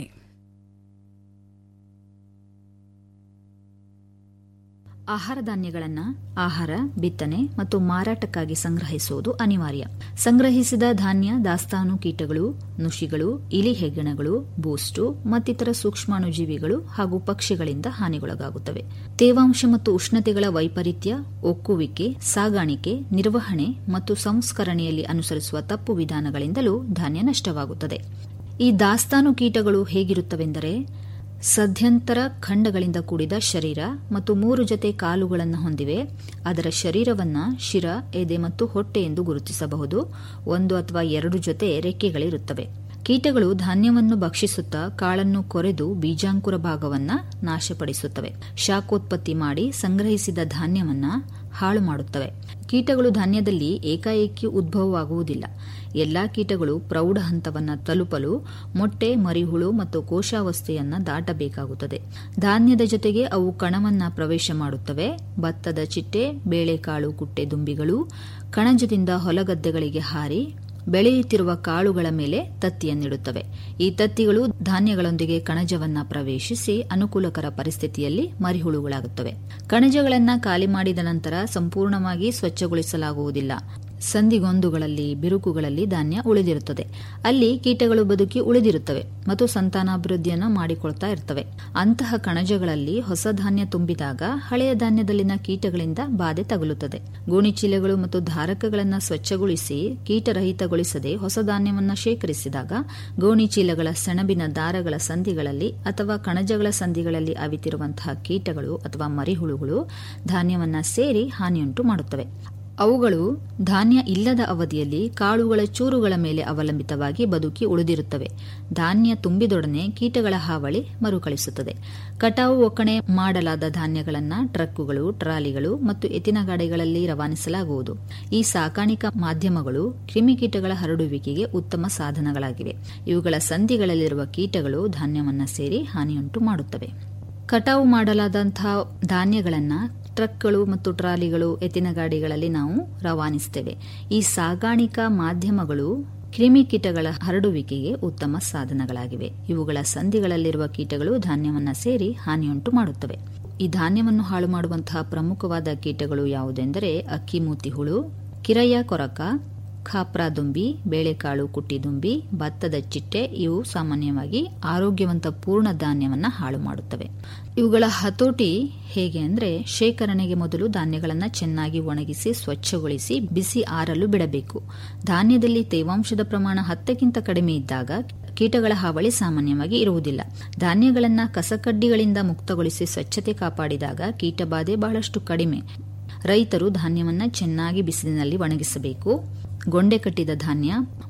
ಆಹಾರ ಧಾನ್ಯಗಳನ್ನು ಆಹಾರ ಬಿತ್ತನೆ ಮತ್ತು ಮಾರಾಟಕ್ಕಾಗಿ ಸಂಗ್ರಹಿಸುವುದು ಅನಿವಾರ್ಯ ಸಂಗ್ರಹಿಸಿದ ಧಾನ್ಯ ದಾಸ್ತಾನು ಕೀಟಗಳು ನುಷಿಗಳು ಇಲಿ ಹೆಗ್ಗಣಗಳು ಬೂಸ್ಟು ಮತ್ತಿತರ ಸೂಕ್ಷ್ಮಾಣುಜೀವಿಗಳು ಹಾಗೂ ಪಕ್ಷಿಗಳಿಂದ ಹಾನಿಗೊಳಗಾಗುತ್ತವೆ ತೇವಾಂಶ ಮತ್ತು ಉಷ್ಣತೆಗಳ ವೈಪರೀತ್ಯ ಒಕ್ಕುವಿಕೆ ಸಾಗಾಣಿಕೆ ನಿರ್ವಹಣೆ ಮತ್ತು ಸಂಸ್ಕರಣೆಯಲ್ಲಿ ಅನುಸರಿಸುವ ತಪ್ಪು ವಿಧಾನಗಳಿಂದಲೂ ಧಾನ್ಯ ನಷ್ಟವಾಗುತ್ತದೆ ಈ ದಾಸ್ತಾನು ಕೀಟಗಳು ಹೇಗಿರುತ್ತವೆಂದರೆ ಸದ್ಯಂತರ ಖಂಡಗಳಿಂದ ಕೂಡಿದ ಶರೀರ ಮತ್ತು ಮೂರು ಜೊತೆ ಕಾಲುಗಳನ್ನು ಹೊಂದಿವೆ ಅದರ ಶರೀರವನ್ನ ಶಿರ ಎದೆ ಮತ್ತು ಹೊಟ್ಟೆ ಎಂದು ಗುರುತಿಸಬಹುದು ಒಂದು ಅಥವಾ ಎರಡು ಜೊತೆ ರೆಕ್ಕೆಗಳಿರುತ್ತವೆ ಕೀಟಗಳು ಧಾನ್ಯವನ್ನು ಭಕ್ಷಿಸುತ್ತಾ ಕಾಳನ್ನು ಕೊರೆದು ಬೀಜಾಂಕುರ ಭಾಗವನ್ನ ನಾಶಪಡಿಸುತ್ತವೆ ಶಾಖೋತ್ಪತ್ತಿ ಮಾಡಿ ಸಂಗ್ರಹಿಸಿದ ಧಾನ್ಯವನ್ನ ಹಾಳು ಮಾಡುತ್ತವೆ ಕೀಟಗಳು ಧಾನ್ಯದಲ್ಲಿ ಏಕಾಏಕಿ ಉದ್ಭವವಾಗುವುದಿಲ್ಲ ಎಲ್ಲಾ ಕೀಟಗಳು ಪ್ರೌಢ ಹಂತವನ್ನು ತಲುಪಲು ಮೊಟ್ಟೆ ಮರಿಹುಳು ಮತ್ತು ಕೋಶಾವಸ್ಥೆಯನ್ನ ದಾಟಬೇಕಾಗುತ್ತದೆ ಧಾನ್ಯದ ಜೊತೆಗೆ ಅವು ಕಣವನ್ನ ಪ್ರವೇಶ ಮಾಡುತ್ತವೆ ಭತ್ತದ ಚಿಟ್ಟೆ ಬೇಳೆಕಾಳು ಕುಟ್ಟೆ ದುಂಬಿಗಳು ಕಣಜದಿಂದ ಹೊಲಗದ್ದೆಗಳಿಗೆ ಹಾರಿ ಬೆಳೆಯುತ್ತಿರುವ ಕಾಳುಗಳ ಮೇಲೆ ತತ್ತಿಯನ್ನಿಡುತ್ತವೆ ಈ ತತ್ತಿಗಳು ಧಾನ್ಯಗಳೊಂದಿಗೆ ಕಣಜವನ್ನ ಪ್ರವೇಶಿಸಿ ಅನುಕೂಲಕರ ಪರಿಸ್ಥಿತಿಯಲ್ಲಿ ಮರಿಹುಳುಗಳಾಗುತ್ತವೆ ಕಣಜಗಳನ್ನ ಖಾಲಿ ಮಾಡಿದ ನಂತರ ಸಂಪೂರ್ಣವಾಗಿ ಸ್ವಚ್ಛಗೊಳಿಸಲಾಗುವುದಿಲ್ಲ ಸಂದಿಗೊಂದುಗಳಲ್ಲಿ ಬಿರುಕುಗಳಲ್ಲಿ ಧಾನ್ಯ ಉಳಿದಿರುತ್ತದೆ ಅಲ್ಲಿ ಕೀಟಗಳು ಬದುಕಿ ಉಳಿದಿರುತ್ತವೆ ಮತ್ತು ಸಂತಾನಾಭಿವೃದ್ಧಿಯನ್ನು ಮಾಡಿಕೊಳ್ತಾ ಇರ್ತವೆ ಅಂತಹ ಕಣಜಗಳಲ್ಲಿ ಹೊಸ ಧಾನ್ಯ ತುಂಬಿದಾಗ ಹಳೆಯ ಧಾನ್ಯದಲ್ಲಿನ ಕೀಟಗಳಿಂದ ಬಾಧೆ ತಗುಲುತ್ತದೆ ಗೋಣಿಚೀಲಗಳು ಮತ್ತು ಧಾರಕಗಳನ್ನು ಸ್ವಚ್ಛಗೊಳಿಸಿ ಕೀಟರಹಿತಗೊಳಿಸದೆ ಹೊಸ ಧಾನ್ಯವನ್ನು ಶೇಖರಿಸಿದಾಗ ಗೋಣಿಚೀಲಗಳ ಸೆಣಬಿನ ದಾರಗಳ ಸಂಧಿಗಳಲ್ಲಿ ಅಥವಾ ಕಣಜಗಳ ಸಂಧಿಗಳಲ್ಲಿ ಅವಿತಿರುವಂತಹ ಕೀಟಗಳು ಅಥವಾ ಮರಿಹುಳುಗಳು ಧಾನ್ಯವನ್ನ ಸೇರಿ ಹಾನಿಯುಂಟು ಮಾಡುತ್ತವೆ ಅವುಗಳು ಧಾನ್ಯ ಇಲ್ಲದ ಅವಧಿಯಲ್ಲಿ ಕಾಳುಗಳ ಚೂರುಗಳ ಮೇಲೆ ಅವಲಂಬಿತವಾಗಿ ಬದುಕಿ ಉಳಿದಿರುತ್ತವೆ ಧಾನ್ಯ ತುಂಬಿದೊಡನೆ ಕೀಟಗಳ ಹಾವಳಿ ಮರುಕಳಿಸುತ್ತದೆ ಕಟಾವು ಒಕ್ಕಣೆ ಮಾಡಲಾದ ಧಾನ್ಯಗಳನ್ನು ಟ್ರಕ್ಕುಗಳು ಟ್ರಾಲಿಗಳು ಮತ್ತು ಎತ್ತಿನ ಗಾಡಿಗಳಲ್ಲಿ ರವಾನಿಸಲಾಗುವುದು ಈ ಸಾಕಾಣಿಕಾ ಮಾಧ್ಯಮಗಳು ಕ್ರಿಮಿಕೀಟಗಳ ಹರಡುವಿಕೆಗೆ ಉತ್ತಮ ಸಾಧನಗಳಾಗಿವೆ ಇವುಗಳ ಸಂಧಿಗಳಲ್ಲಿರುವ ಕೀಟಗಳು ಧಾನ್ಯವನ್ನು ಸೇರಿ ಹಾನಿಯುಂಟು ಮಾಡುತ್ತವೆ ಕಟಾವು ಮಾಡಲಾದಂತಹ ಧಾನ್ಯಗಳನ್ನು ಟ್ರಕ್ಗಳು ಮತ್ತು ಟ್ರಾಲಿಗಳು ಎತ್ತಿನ ಗಾಡಿಗಳಲ್ಲಿ ನಾವು ರವಾನಿಸುತ್ತೇವೆ ಈ ಸಾಗಾಣಿಕಾ ಮಾಧ್ಯಮಗಳು ಕ್ರಿಮಿಕೀಟಗಳ ಹರಡುವಿಕೆಗೆ ಉತ್ತಮ ಸಾಧನಗಳಾಗಿವೆ ಇವುಗಳ ಸಂಧಿಗಳಲ್ಲಿರುವ ಕೀಟಗಳು ಧಾನ್ಯವನ್ನು ಸೇರಿ ಹಾನಿಯುಂಟು ಮಾಡುತ್ತವೆ ಈ ಧಾನ್ಯವನ್ನು ಹಾಳು ಮಾಡುವಂತಹ ಪ್ರಮುಖವಾದ ಕೀಟಗಳು ಯಾವುದೆಂದರೆ ಅಕ್ಕಿಮೂತಿ ಹುಳು ಕಿರಯ ಕೊರಕ ಖಾಪ್ರಾ ದುಂಬಿ ಬೇಳೆಕಾಳು ಕುಟ್ಟಿದುಂಬಿ ಭತ್ತದ ಚಿಟ್ಟೆ ಇವು ಸಾಮಾನ್ಯವಾಗಿ ಆರೋಗ್ಯವಂತ ಪೂರ್ಣ ಧಾನ್ಯವನ್ನು ಹಾಳು ಮಾಡುತ್ತವೆ ಇವುಗಳ ಹತೋಟಿ ಹೇಗೆ ಅಂದರೆ ಶೇಖರಣೆಗೆ ಮೊದಲು ಧಾನ್ಯಗಳನ್ನು ಚೆನ್ನಾಗಿ ಒಣಗಿಸಿ ಸ್ವಚ್ಛಗೊಳಿಸಿ ಬಿಸಿ ಆರಲು ಬಿಡಬೇಕು ಧಾನ್ಯದಲ್ಲಿ ತೇವಾಂಶದ ಪ್ರಮಾಣ ಹತ್ತಕ್ಕಿಂತ ಕಡಿಮೆ ಇದ್ದಾಗ ಕೀಟಗಳ ಹಾವಳಿ ಸಾಮಾನ್ಯವಾಗಿ ಇರುವುದಿಲ್ಲ ಧಾನ್ಯಗಳನ್ನು ಕಸಕಡ್ಡಿಗಳಿಂದ ಮುಕ್ತಗೊಳಿಸಿ ಸ್ವಚ್ಛತೆ ಕಾಪಾಡಿದಾಗ ಕೀಟಬಾಧೆ ಬಹಳಷ್ಟು ಕಡಿಮೆ ರೈತರು ಧಾನ್ಯವನ್ನು ಚೆನ್ನಾಗಿ ಬಿಸಿಲಿನಲ್ಲಿ ಒಣಗಿಸಬೇಕು ಗೊಂಡೆ ಕಟ್ಟಿದ ಧಾನ್ಯ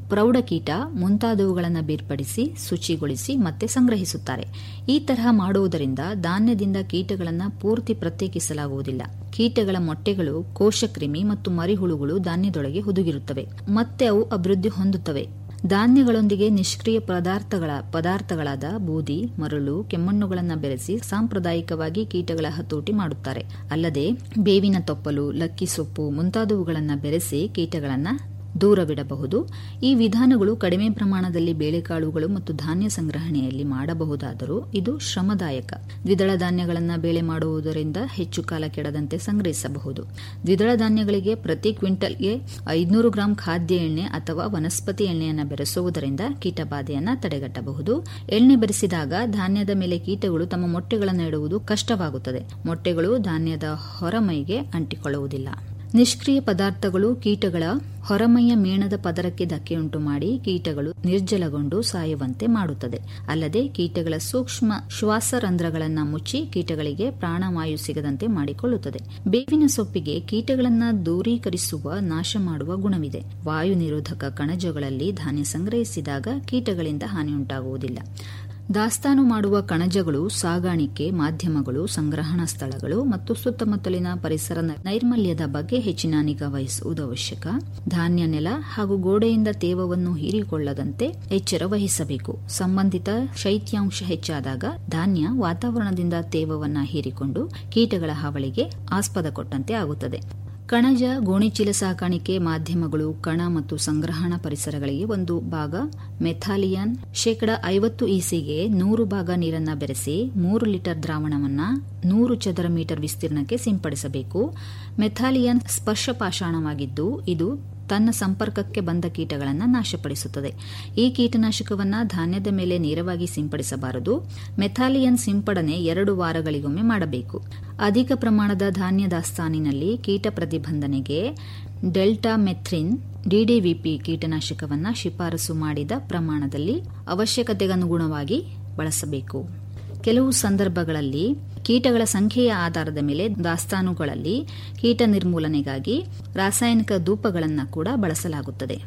ಪ್ರೌಢಕೀಟ ಮುಂತಾದವುಗಳನ್ನು ಬೇರ್ಪಡಿಸಿ ಶುಚಿಗೊಳಿಸಿ ಮತ್ತೆ ಸಂಗ್ರಹಿಸುತ್ತಾರೆ ಈ ತರಹ ಮಾಡುವುದರಿಂದ ಧಾನ್ಯದಿಂದ ಕೀಟಗಳನ್ನು ಪೂರ್ತಿ ಪ್ರತ್ಯೇಕಿಸಲಾಗುವುದಿಲ್ಲ ಕೀಟಗಳ ಮೊಟ್ಟೆಗಳು ಕೋಶಕ್ರಿಮಿ ಮತ್ತು ಮರಿಹುಳುಗಳು ಧಾನ್ಯದೊಳಗೆ ಹುದುಗಿರುತ್ತವೆ ಮತ್ತೆ ಅವು ಅಭಿವೃದ್ಧಿ ಹೊಂದುತ್ತವೆ ಧಾನ್ಯಗಳೊಂದಿಗೆ ನಿಷ್ಕ್ರಿಯ ಪದಾರ್ಥಗಳ ಪದಾರ್ಥಗಳಾದ ಬೂದಿ ಮರಳು ಕೆಮ್ಮಣ್ಣುಗಳನ್ನು ಬೆರೆಸಿ ಸಾಂಪ್ರದಾಯಿಕವಾಗಿ ಕೀಟಗಳ ಹತೋಟಿ ಮಾಡುತ್ತಾರೆ ಅಲ್ಲದೆ ಬೇವಿನ ತೊಪ್ಪಲು ಲಕ್ಕಿ ಸೊಪ್ಪು ಮುಂತಾದವುಗಳನ್ನು ಬೆರೆಸಿ ಕೀಟಗಳನ್ನು ದೂರವಿಡಬಹುದು ಈ ವಿಧಾನಗಳು ಕಡಿಮೆ ಪ್ರಮಾಣದಲ್ಲಿ ಬೇಳೆಕಾಳುಗಳು ಮತ್ತು ಧಾನ್ಯ ಸಂಗ್ರಹಣೆಯಲ್ಲಿ ಮಾಡಬಹುದಾದರೂ ಇದು ಶ್ರಮದಾಯಕ ದ್ವಿದಳ ಧಾನ್ಯಗಳನ್ನು ಬೇಳೆ ಮಾಡುವುದರಿಂದ ಹೆಚ್ಚು ಕಾಲ ಕೆಡದಂತೆ ಸಂಗ್ರಹಿಸಬಹುದು ದ್ವಿದಳ ಧಾನ್ಯಗಳಿಗೆ ಪ್ರತಿ ಕ್ವಿಂಟಲ್ಗೆ ಐದುನೂರು ಗ್ರಾಂ ಖಾದ್ಯ ಎಣ್ಣೆ ಅಥವಾ ವನಸ್ಪತಿ ಎಣ್ಣೆಯನ್ನು ಬೆರೆಸುವುದರಿಂದ ಕೀಟಬಾಧೆಯನ್ನು ತಡೆಗಟ್ಟಬಹುದು ಎಣ್ಣೆ ಬೆರೆಸಿದಾಗ ಧಾನ್ಯದ ಮೇಲೆ ಕೀಟಗಳು ತಮ್ಮ ಮೊಟ್ಟೆಗಳನ್ನು ಇಡುವುದು ಕಷ್ಟವಾಗುತ್ತದೆ ಮೊಟ್ಟೆಗಳು ಧಾನ್ಯದ ಹೊರಮೈಗೆ ಅಂಟಿಕೊಳ್ಳುವುದಿಲ್ಲ ನಿಷ್ಕ್ರಿಯ ಪದಾರ್ಥಗಳು ಕೀಟಗಳ ಹೊರಮೈಯ ಮೇಣದ ಪದರಕ್ಕೆ ಧಕ್ಕೆಯುಂಟು ಮಾಡಿ ಕೀಟಗಳು ನಿರ್ಜಲಗೊಂಡು ಸಾಯುವಂತೆ ಮಾಡುತ್ತದೆ ಅಲ್ಲದೆ ಕೀಟಗಳ ಸೂಕ್ಷ್ಮ ಶ್ವಾಸರಂಧ್ರಗಳನ್ನು ಮುಚ್ಚಿ ಕೀಟಗಳಿಗೆ ಪ್ರಾಣವಾಯು ಸಿಗದಂತೆ ಮಾಡಿಕೊಳ್ಳುತ್ತದೆ ಬೇವಿನ ಸೊಪ್ಪಿಗೆ ಕೀಟಗಳನ್ನು ದೂರೀಕರಿಸುವ ನಾಶ ಮಾಡುವ ಗುಣವಿದೆ ವಾಯು ನಿರೋಧಕ ಕಣಜಗಳಲ್ಲಿ ಧಾನ್ಯ ಸಂಗ್ರಹಿಸಿದಾಗ ಕೀಟಗಳಿಂದ ಹಾನಿಯುಂಟಾಗುವುದಿಲ್ಲ ದಾಸ್ತಾನು ಮಾಡುವ ಕಣಜಗಳು ಸಾಗಾಣಿಕೆ ಮಾಧ್ಯಮಗಳು ಸಂಗ್ರಹಣಾ ಸ್ಥಳಗಳು ಮತ್ತು ಸುತ್ತಮುತ್ತಲಿನ ಪರಿಸರ ನೈರ್ಮಲ್ಯದ ಬಗ್ಗೆ ಹೆಚ್ಚಿನ ನಿಗಾ ವಹಿಸುವುದು ಅವಶ್ಯಕ ಧಾನ್ಯ ನೆಲ ಹಾಗೂ ಗೋಡೆಯಿಂದ ತೇವವನ್ನು ಹೀರಿಕೊಳ್ಳದಂತೆ ಎಚ್ಚರ ವಹಿಸಬೇಕು ಸಂಬಂಧಿತ ಶೈತ್ಯಾಂಶ ಹೆಚ್ಚಾದಾಗ ಧಾನ್ಯ ವಾತಾವರಣದಿಂದ ತೇವವನ್ನು ಹೀರಿಕೊಂಡು ಕೀಟಗಳ ಹಾವಳಿಗೆ ಆಸ್ಪದ ಕೊಟ್ಟಂತೆ ಆಗುತ್ತದೆ ಕಣಜ ಗೋಣಿಚೀಲ ಸಾಕಾಣಿಕೆ ಮಾಧ್ಯಮಗಳು ಕಣ ಮತ್ತು ಸಂಗ್ರಹಣಾ ಪರಿಸರಗಳಿಗೆ ಒಂದು ಭಾಗ ಮೆಥಾಲಿಯನ್ ಶೇಕಡ ಐವತ್ತು ಇಸಿಗೆ ನೂರು ಭಾಗ ನೀರನ್ನು ಬೆರೆಸಿ ಮೂರು ಲೀಟರ್ ದ್ರಾವಣವನ್ನ ನೂರು ಚದರ ಮೀಟರ್ ವಿಸ್ತೀರ್ಣಕ್ಕೆ ಸಿಂಪಡಿಸಬೇಕು ಮೆಥಾಲಿಯನ್ ಸ್ಪರ್ಶ ಪಾಷಾಣವಾಗಿದ್ದು ಇದು ತನ್ನ ಸಂಪರ್ಕಕ್ಕೆ ಬಂದ ಕೀಟಗಳನ್ನು ನಾಶಪಡಿಸುತ್ತದೆ ಈ ಕೀಟನಾಶಕವನ್ನು ಧಾನ್ಯದ ಮೇಲೆ ನೇರವಾಗಿ ಸಿಂಪಡಿಸಬಾರದು ಮೆಥಾಲಿಯನ್ ಸಿಂಪಡಣೆ ಎರಡು ವಾರಗಳಿಗೊಮ್ಮೆ ಮಾಡಬೇಕು ಅಧಿಕ ಪ್ರಮಾಣದ ಧಾನ್ಯ ದಾಸ್ತಾನಿನಲ್ಲಿ ಕೀಟ ಪ್ರತಿಬಂಧನೆಗೆ ಡೆಲ್ಟಾ ಮೆಥ್ರಿನ್ ಡಿಡಿವಿಪಿ ಕೀಟನಾಶಕವನ್ನು ಶಿಫಾರಸು ಮಾಡಿದ ಪ್ರಮಾಣದಲ್ಲಿ ಅವಶ್ಯಕತೆಗನುಗುಣವಾಗಿ ಬಳಸಬೇಕು ಕೆಲವು ಸಂದರ್ಭಗಳಲ್ಲಿ ಕೀಟಗಳ ಸಂಖ್ಯೆಯ ಆಧಾರದ ಮೇಲೆ ದಾಸ್ತಾನುಗಳಲ್ಲಿ ಕೀಟ ನಿರ್ಮೂಲನೆಗಾಗಿ ರಾಸಾಯನಿಕ ಧೂಪಗಳನ್ನು ಕೂಡ ಬಳಸಲಾಗುತ್ತದೆ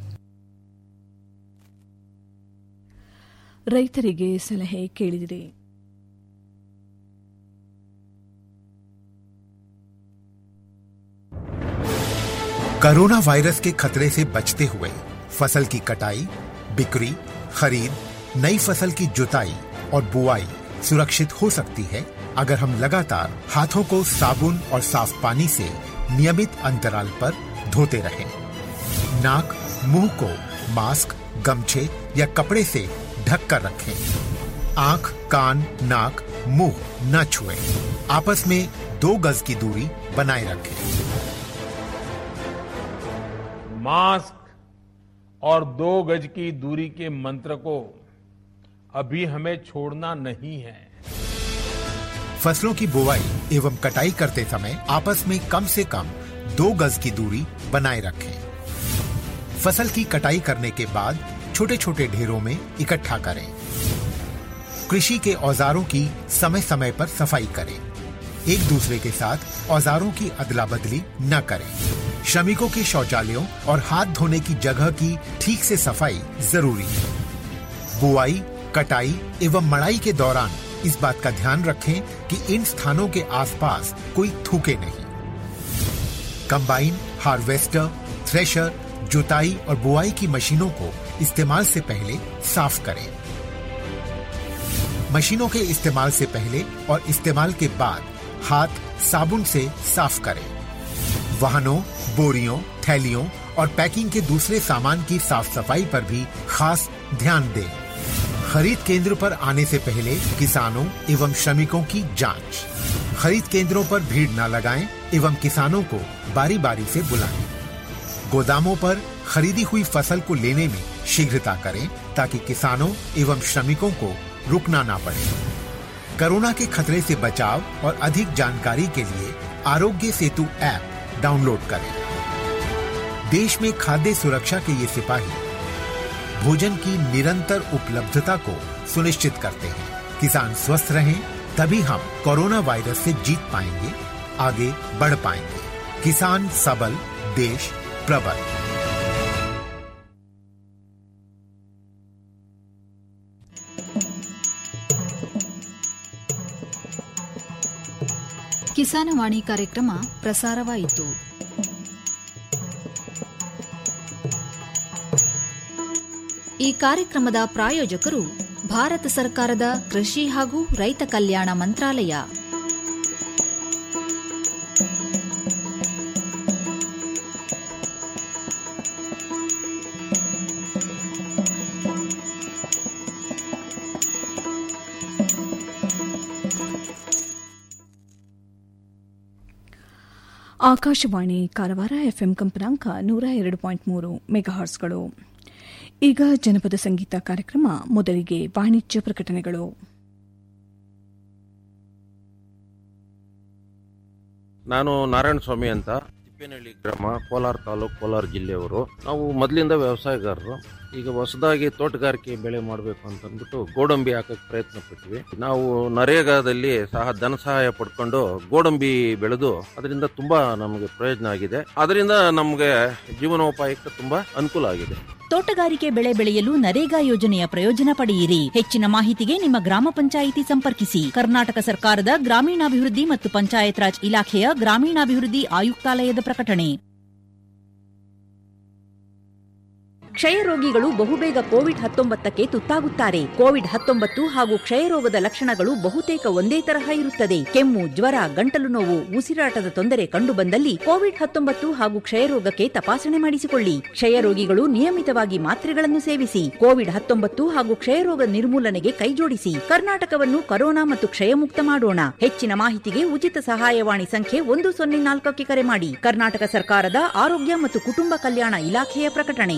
ರೈತರಿಗೆ ಸಲಹೆ ಕೇಳಿದಿರಿ कोरोना वायरस के खतरे से बचते हुए फसल की कटाई बिक्री खरीद नई फसल की जुताई और बुआई सुरक्षित हो सकती है अगर हम लगातार हाथों को साबुन और साफ पानी से नियमित अंतराल पर धोते रहें। नाक मुंह को मास्क गमछे या कपड़े से ढक कर रखें आंख कान नाक मुंह न छुएं। आपस में दो गज की दूरी बनाए रखें मास्क और दो गज की दूरी के मंत्र को अभी हमें छोड़ना नहीं है फसलों की बुवाई एवं कटाई करते समय आपस में कम से कम दो गज की दूरी बनाए रखें फसल की कटाई करने के बाद छोटे छोटे ढेरों में इकट्ठा करें कृषि के औजारों की समय समय पर सफाई करें एक दूसरे के साथ औजारों की अदला बदली न करें श्रमिकों के शौचालयों और हाथ धोने की जगह की ठीक से सफाई जरूरी है बुआई कटाई एवं मड़ाई के दौरान इस बात का ध्यान रखें कि इन स्थानों के आसपास कोई थूके नहीं कंबाइन हार्वेस्टर थ्रेशर जुताई और बुआई की मशीनों को इस्तेमाल से पहले साफ करें मशीनों के इस्तेमाल से पहले और इस्तेमाल के बाद हाथ साबुन से साफ करें वाहनों बोरियों थैलियों और पैकिंग के दूसरे सामान की साफ सफाई पर भी खास ध्यान दें खरीद केंद्र पर आने से पहले किसानों एवं श्रमिकों की जांच खरीद केंद्रों पर भीड़ न लगाएं एवं किसानों को बारी बारी से बुलाएं गोदामों पर खरीदी हुई फसल को लेने में शीघ्रता करें ताकि किसानों एवं श्रमिकों को रुकना ना पड़े कोरोना के खतरे से बचाव और अधिक जानकारी के लिए आरोग्य सेतु ऐप डाउनलोड करें देश में खाद्य सुरक्षा के ये सिपाही भोजन की निरंतर उपलब्धता को सुनिश्चित करते हैं किसान स्वस्थ रहें तभी हम कोरोना वायरस से जीत पाएंगे आगे बढ़ पाएंगे किसान सबल देश प्रबल ಕಿಸಾನವಾಣಿ ಕಾರ್ಯಕ್ರಮ ಪ್ರಸಾರವಾಯಿತು ಈ ಕಾರ್ಯಕ್ರಮದ ಪ್ರಾಯೋಜಕರು ಭಾರತ ಸರ್ಕಾರದ ಕೃಷಿ ಹಾಗೂ ರೈತ ಕಲ್ಯಾಣ ಮಂತ್ರಾಲಯ ಆಕಾಶವಾಣಿ ಕಾರವಾರ ಎಫ್ಎಂ ಕಂಪನಾಂಕ ನೂರ ಎರಡು ಪಾಯಿಂಟ್ ಮೂರು ಮೆಗಾಹಾರ್ಸ್ಗಳು ಈಗ ಜನಪದ ಸಂಗೀತ ಕಾರ್ಯಕ್ರಮ ಮೊದಲಿಗೆ ವಾಣಿಜ್ಯ ಪ್ರಕಟಣೆಗಳು ನಾನು ನಾರಾಯಣ ಸ್ವಾಮಿ ಅಂತ ತಿಪ್ಪೇನಹಳ್ಳಿ ಗ್ರಾಮ ಕೋಲಾರ ತಾಲೂಕು ಕೋಲಾರ ಜಿಲ್ಲೆಯವರು ನಾವು ಮೊದಲಿಂದ ವ್ಯವಸಾಯಗಾರರು ಈಗ ಹೊಸದಾಗಿ ತೋಟಗಾರಿಕೆ ಬೆಳೆ ಮಾಡಬೇಕು ಅಂತ ಅಂದ್ಬಿಟ್ಟು ಗೋಡಂಬಿ ಹಾಕಕ್ಕೆ ಪ್ರಯತ್ನ ಪಟ್ವಿ ನಾವು ನರೇಗಾದಲ್ಲಿ ಸಹ ಧನ ಸಹಾಯ ಪಡ್ಕೊಂಡು ಗೋಡಂಬಿ ಬೆಳೆದು ಅದರಿಂದ ತುಂಬಾ ನಮಗೆ ಪ್ರಯೋಜನ ಆಗಿದೆ ಅದರಿಂದ ನಮಗೆ ಜೀವನೋಪಾಯಕ್ಕೆ ತುಂಬಾ ಅನುಕೂಲ ಆಗಿದೆ ತೋಟಗಾರಿಕೆ ಬೆಳೆ ಬೆಳೆಯಲು ನರೇಗಾ ಯೋಜನೆಯ ಪ್ರಯೋಜನ ಪಡೆಯಿರಿ ಹೆಚ್ಚಿನ ಮಾಹಿತಿಗೆ ನಿಮ್ಮ ಗ್ರಾಮ ಪಂಚಾಯಿತಿ ಸಂಪರ್ಕಿಸಿ ಕರ್ನಾಟಕ ಸರ್ಕಾರದ ಗ್ರಾಮೀಣಾಭಿವೃದ್ಧಿ ಮತ್ತು ಪಂಚಾಯತ್ ರಾಜ್ ಇಲಾಖೆಯ ಗ್ರಾಮೀಣಾಭಿವೃದ್ಧಿ ಆಯುಕ್ತಾಲಯದ ಪ್ರಕಟಣೆ ಕ್ಷಯ ರೋಗಿಗಳು ಬಹುಬೇಗ ಕೋವಿಡ್ ಹತ್ತೊಂಬತ್ತಕ್ಕೆ ತುತ್ತಾಗುತ್ತಾರೆ ಕೋವಿಡ್ ಹತ್ತೊಂಬತ್ತು ಹಾಗೂ ಕ್ಷಯರೋಗದ ಲಕ್ಷಣಗಳು ಬಹುತೇಕ ಒಂದೇ ತರಹ ಇರುತ್ತದೆ ಕೆಮ್ಮು ಜ್ವರ ಗಂಟಲು ನೋವು ಉಸಿರಾಟದ ತೊಂದರೆ ಕಂಡುಬಂದಲ್ಲಿ ಕೋವಿಡ್ ಹತ್ತೊಂಬತ್ತು ಹಾಗೂ ಕ್ಷಯರೋಗಕ್ಕೆ ತಪಾಸಣೆ ಮಾಡಿಸಿಕೊಳ್ಳಿ ಕ್ಷಯ ರೋಗಿಗಳು ನಿಯಮಿತವಾಗಿ ಮಾತ್ರೆಗಳನ್ನು ಸೇವಿಸಿ ಕೋವಿಡ್ ಹತ್ತೊಂಬತ್ತು ಹಾಗೂ ಕ್ಷಯರೋಗ ನಿರ್ಮೂಲನೆಗೆ ಕೈಜೋಡಿಸಿ ಕರ್ನಾಟಕವನ್ನು ಕರೋನಾ ಮತ್ತು ಕ್ಷಯಮುಕ್ತ ಮಾಡೋಣ ಹೆಚ್ಚಿನ ಮಾಹಿತಿಗೆ ಉಚಿತ ಸಹಾಯವಾಣಿ ಸಂಖ್ಯೆ ಒಂದು ಸೊನ್ನೆ ನಾಲ್ಕಕ್ಕೆ ಕರೆ ಮಾಡಿ ಕರ್ನಾಟಕ ಸರ್ಕಾರದ ಆರೋಗ್ಯ ಮತ್ತು ಕುಟುಂಬ ಕಲ್ಯಾಣ ಇಲಾಖೆಯ ಪ್ರಕಟಣೆ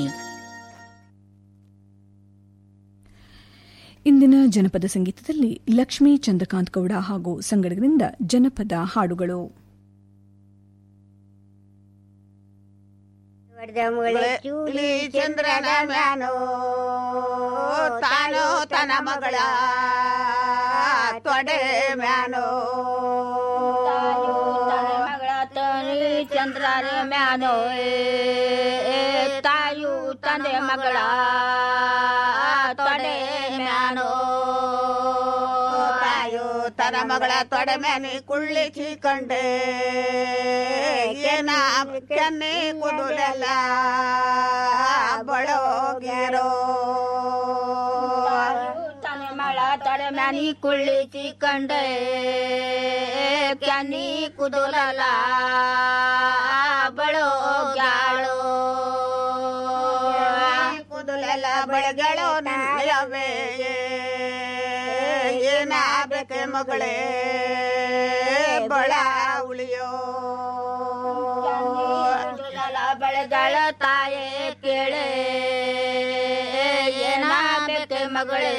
ಇಂದಿನ ಜನಪದ ಸಂಗೀತದಲ್ಲಿ ಲಕ್ಷ್ಮೀ ಚಂದ್ರಕಾಂತ್ ಗೌಡ ಹಾಗೂ ಸಂಗಡಗರಿಂದ ಜನಪದ ಹಾಡುಗಳು ಚೂಲಿ ಚಂದ್ರನ ಮ್ಯಾನೋ ತಾನೋ ತನ ಮಗಳ ತೊಡೆ ಮ್ಯಾನೋ ಮಗಳ ತನಿ ಚಂದ್ರನ ಮ್ಯಾನೋ ತಾಯು ತಂದೆ ಮಗಳ ತೊಡೆ ಮ್ಯಾನೋ ತಾಯು ತನ ಮಗಳ ತೊಡೆ ಮ್ಯಾನಿ ಕುಳ್ಳಿಸಿ ಕಂಡೆ ಏನ ಕೆನ್ನೆ ಕುದುಲೆಲ್ಲ ಬಳೋಗ್ಯಾರೋ ತನ ಮಳ ತೊಡೆ ಮ್ಯಾನಿ ಕುಳ್ಳಿಸಿ ಕಂಡೆ ಕ್ಯಾನಿ ಕುದುಲಲ ಬಳೋಗ್ಯಾಳೋ ಕುದುಲೆಲ್ಲ ಬಳಗಳು ನನ್ನಯವೇ ಏನಾಗಬೇಕೆ ಮಗಳೇ ಬಳ ಉಳಿಯೋ ಬೆಳೆಗಳ ತಾಯೇ ಕೇಳೆ ಏನಾಗಬೇಕೆ ಮಗಳೇ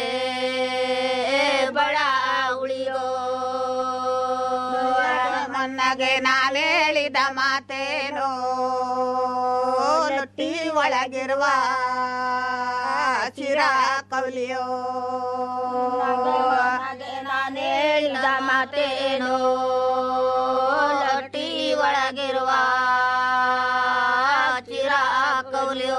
ಬಳ ಉಳಿಯೋ ಮನ್ನಗೆ ನಾನು ಹೇಳಿದ ಮಾತೇನೋ ಲೊಟ್ಟಿ ಒಳಗಿರುವ ಚಿರ ಕವಲಿಯೋ ನಾನು ಹೇಳಿದ ಮಾತೇನೋ ಲೊಟ್ಟಿ ಒಳಗಿರುವ ಚಿರ ಕವಲಿಯೋ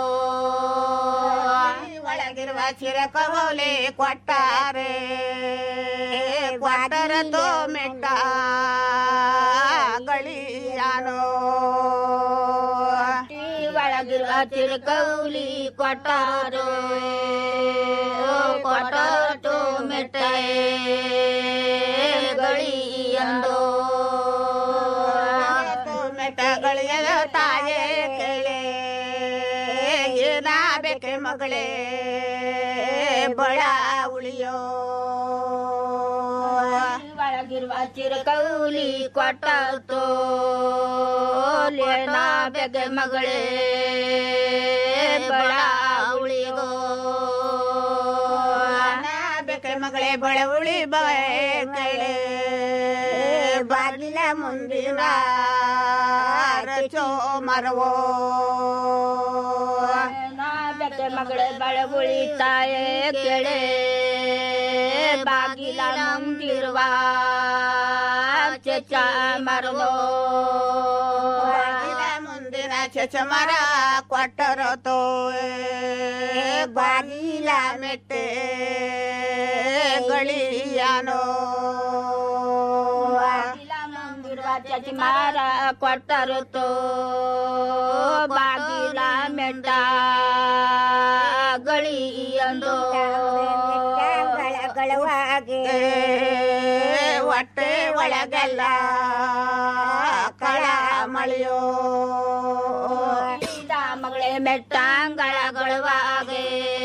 ಒಳಗಿರುವ ಚಿರ ಕವಲಿ ಕೊಟ್ಟಾರೆ ಕ್ವಾಟರ ತೋ ಮೆಟ್ಟ ಗಳಿಯಾನೋ ಒಳಗಿರುವ ಚಿರಕೌಲಿ ಕೊಟ್ಟಾರೋ ಕೊಟ್ಟು ಮೆಟ್ಟೆ ಗಳಿಯಂದೋ ಮೆಟ್ಟಗಳಿಯದ ತಾಯೇ ಕೇಳೆ ಏನಾಗಬೇಕೆ ಮಗಳೇ ಬಳ ಉಳಿಯೋ ಒಳಗಿರುವ ಚಿರಕೌಲಿ ಕೊಟ್ಟೋ ಲೇನಾ ಬೆಗೆ ಮಗಳೇ ಬಳ ಉಳಿಗೋ ಬೆಗೆ ಮಗಳೇ ಬಳ ಉಳಿ ಬಳೆ ಬಾಗಿಲ ಮುಂದಿನ ರಚೋ ಮರವೋ ಬೆಗೆ ಮಗಳೇ ಬಳ ಉಳಿತಾಯೇ ಕೆಳೆ ಬಾಗಿಲ ಮುಂದಿರುವ ಚಚ ಮರವೋ ಬಾಗಿಲ ಮುಂದಿನ ಚಚ ಮರ ಕೊಟ್ಟರೋ ತೋ ಬಾಗಿಲ ಮೆಟ್ಟೆ ಗಳಿಯಾನೋ ಬಾಗಿಲ ಮುಂದಿನ ಚಚಿ ಮಾರ ಕೊಟ್ಟರುತ್ತೋ ಬಾಗಿಲ ಮೆಟ್ಟ ಗಳಿಯಂದು ಗಳಗಳವಾಗಿ ಹೊಟ್ಟೆ ಒಳಗೆಲ್ಲ ಕಳ ಮಳೆಯೋ ಮಗಳೇ ಮೆಟ್ಟಂಗಳಗಳವ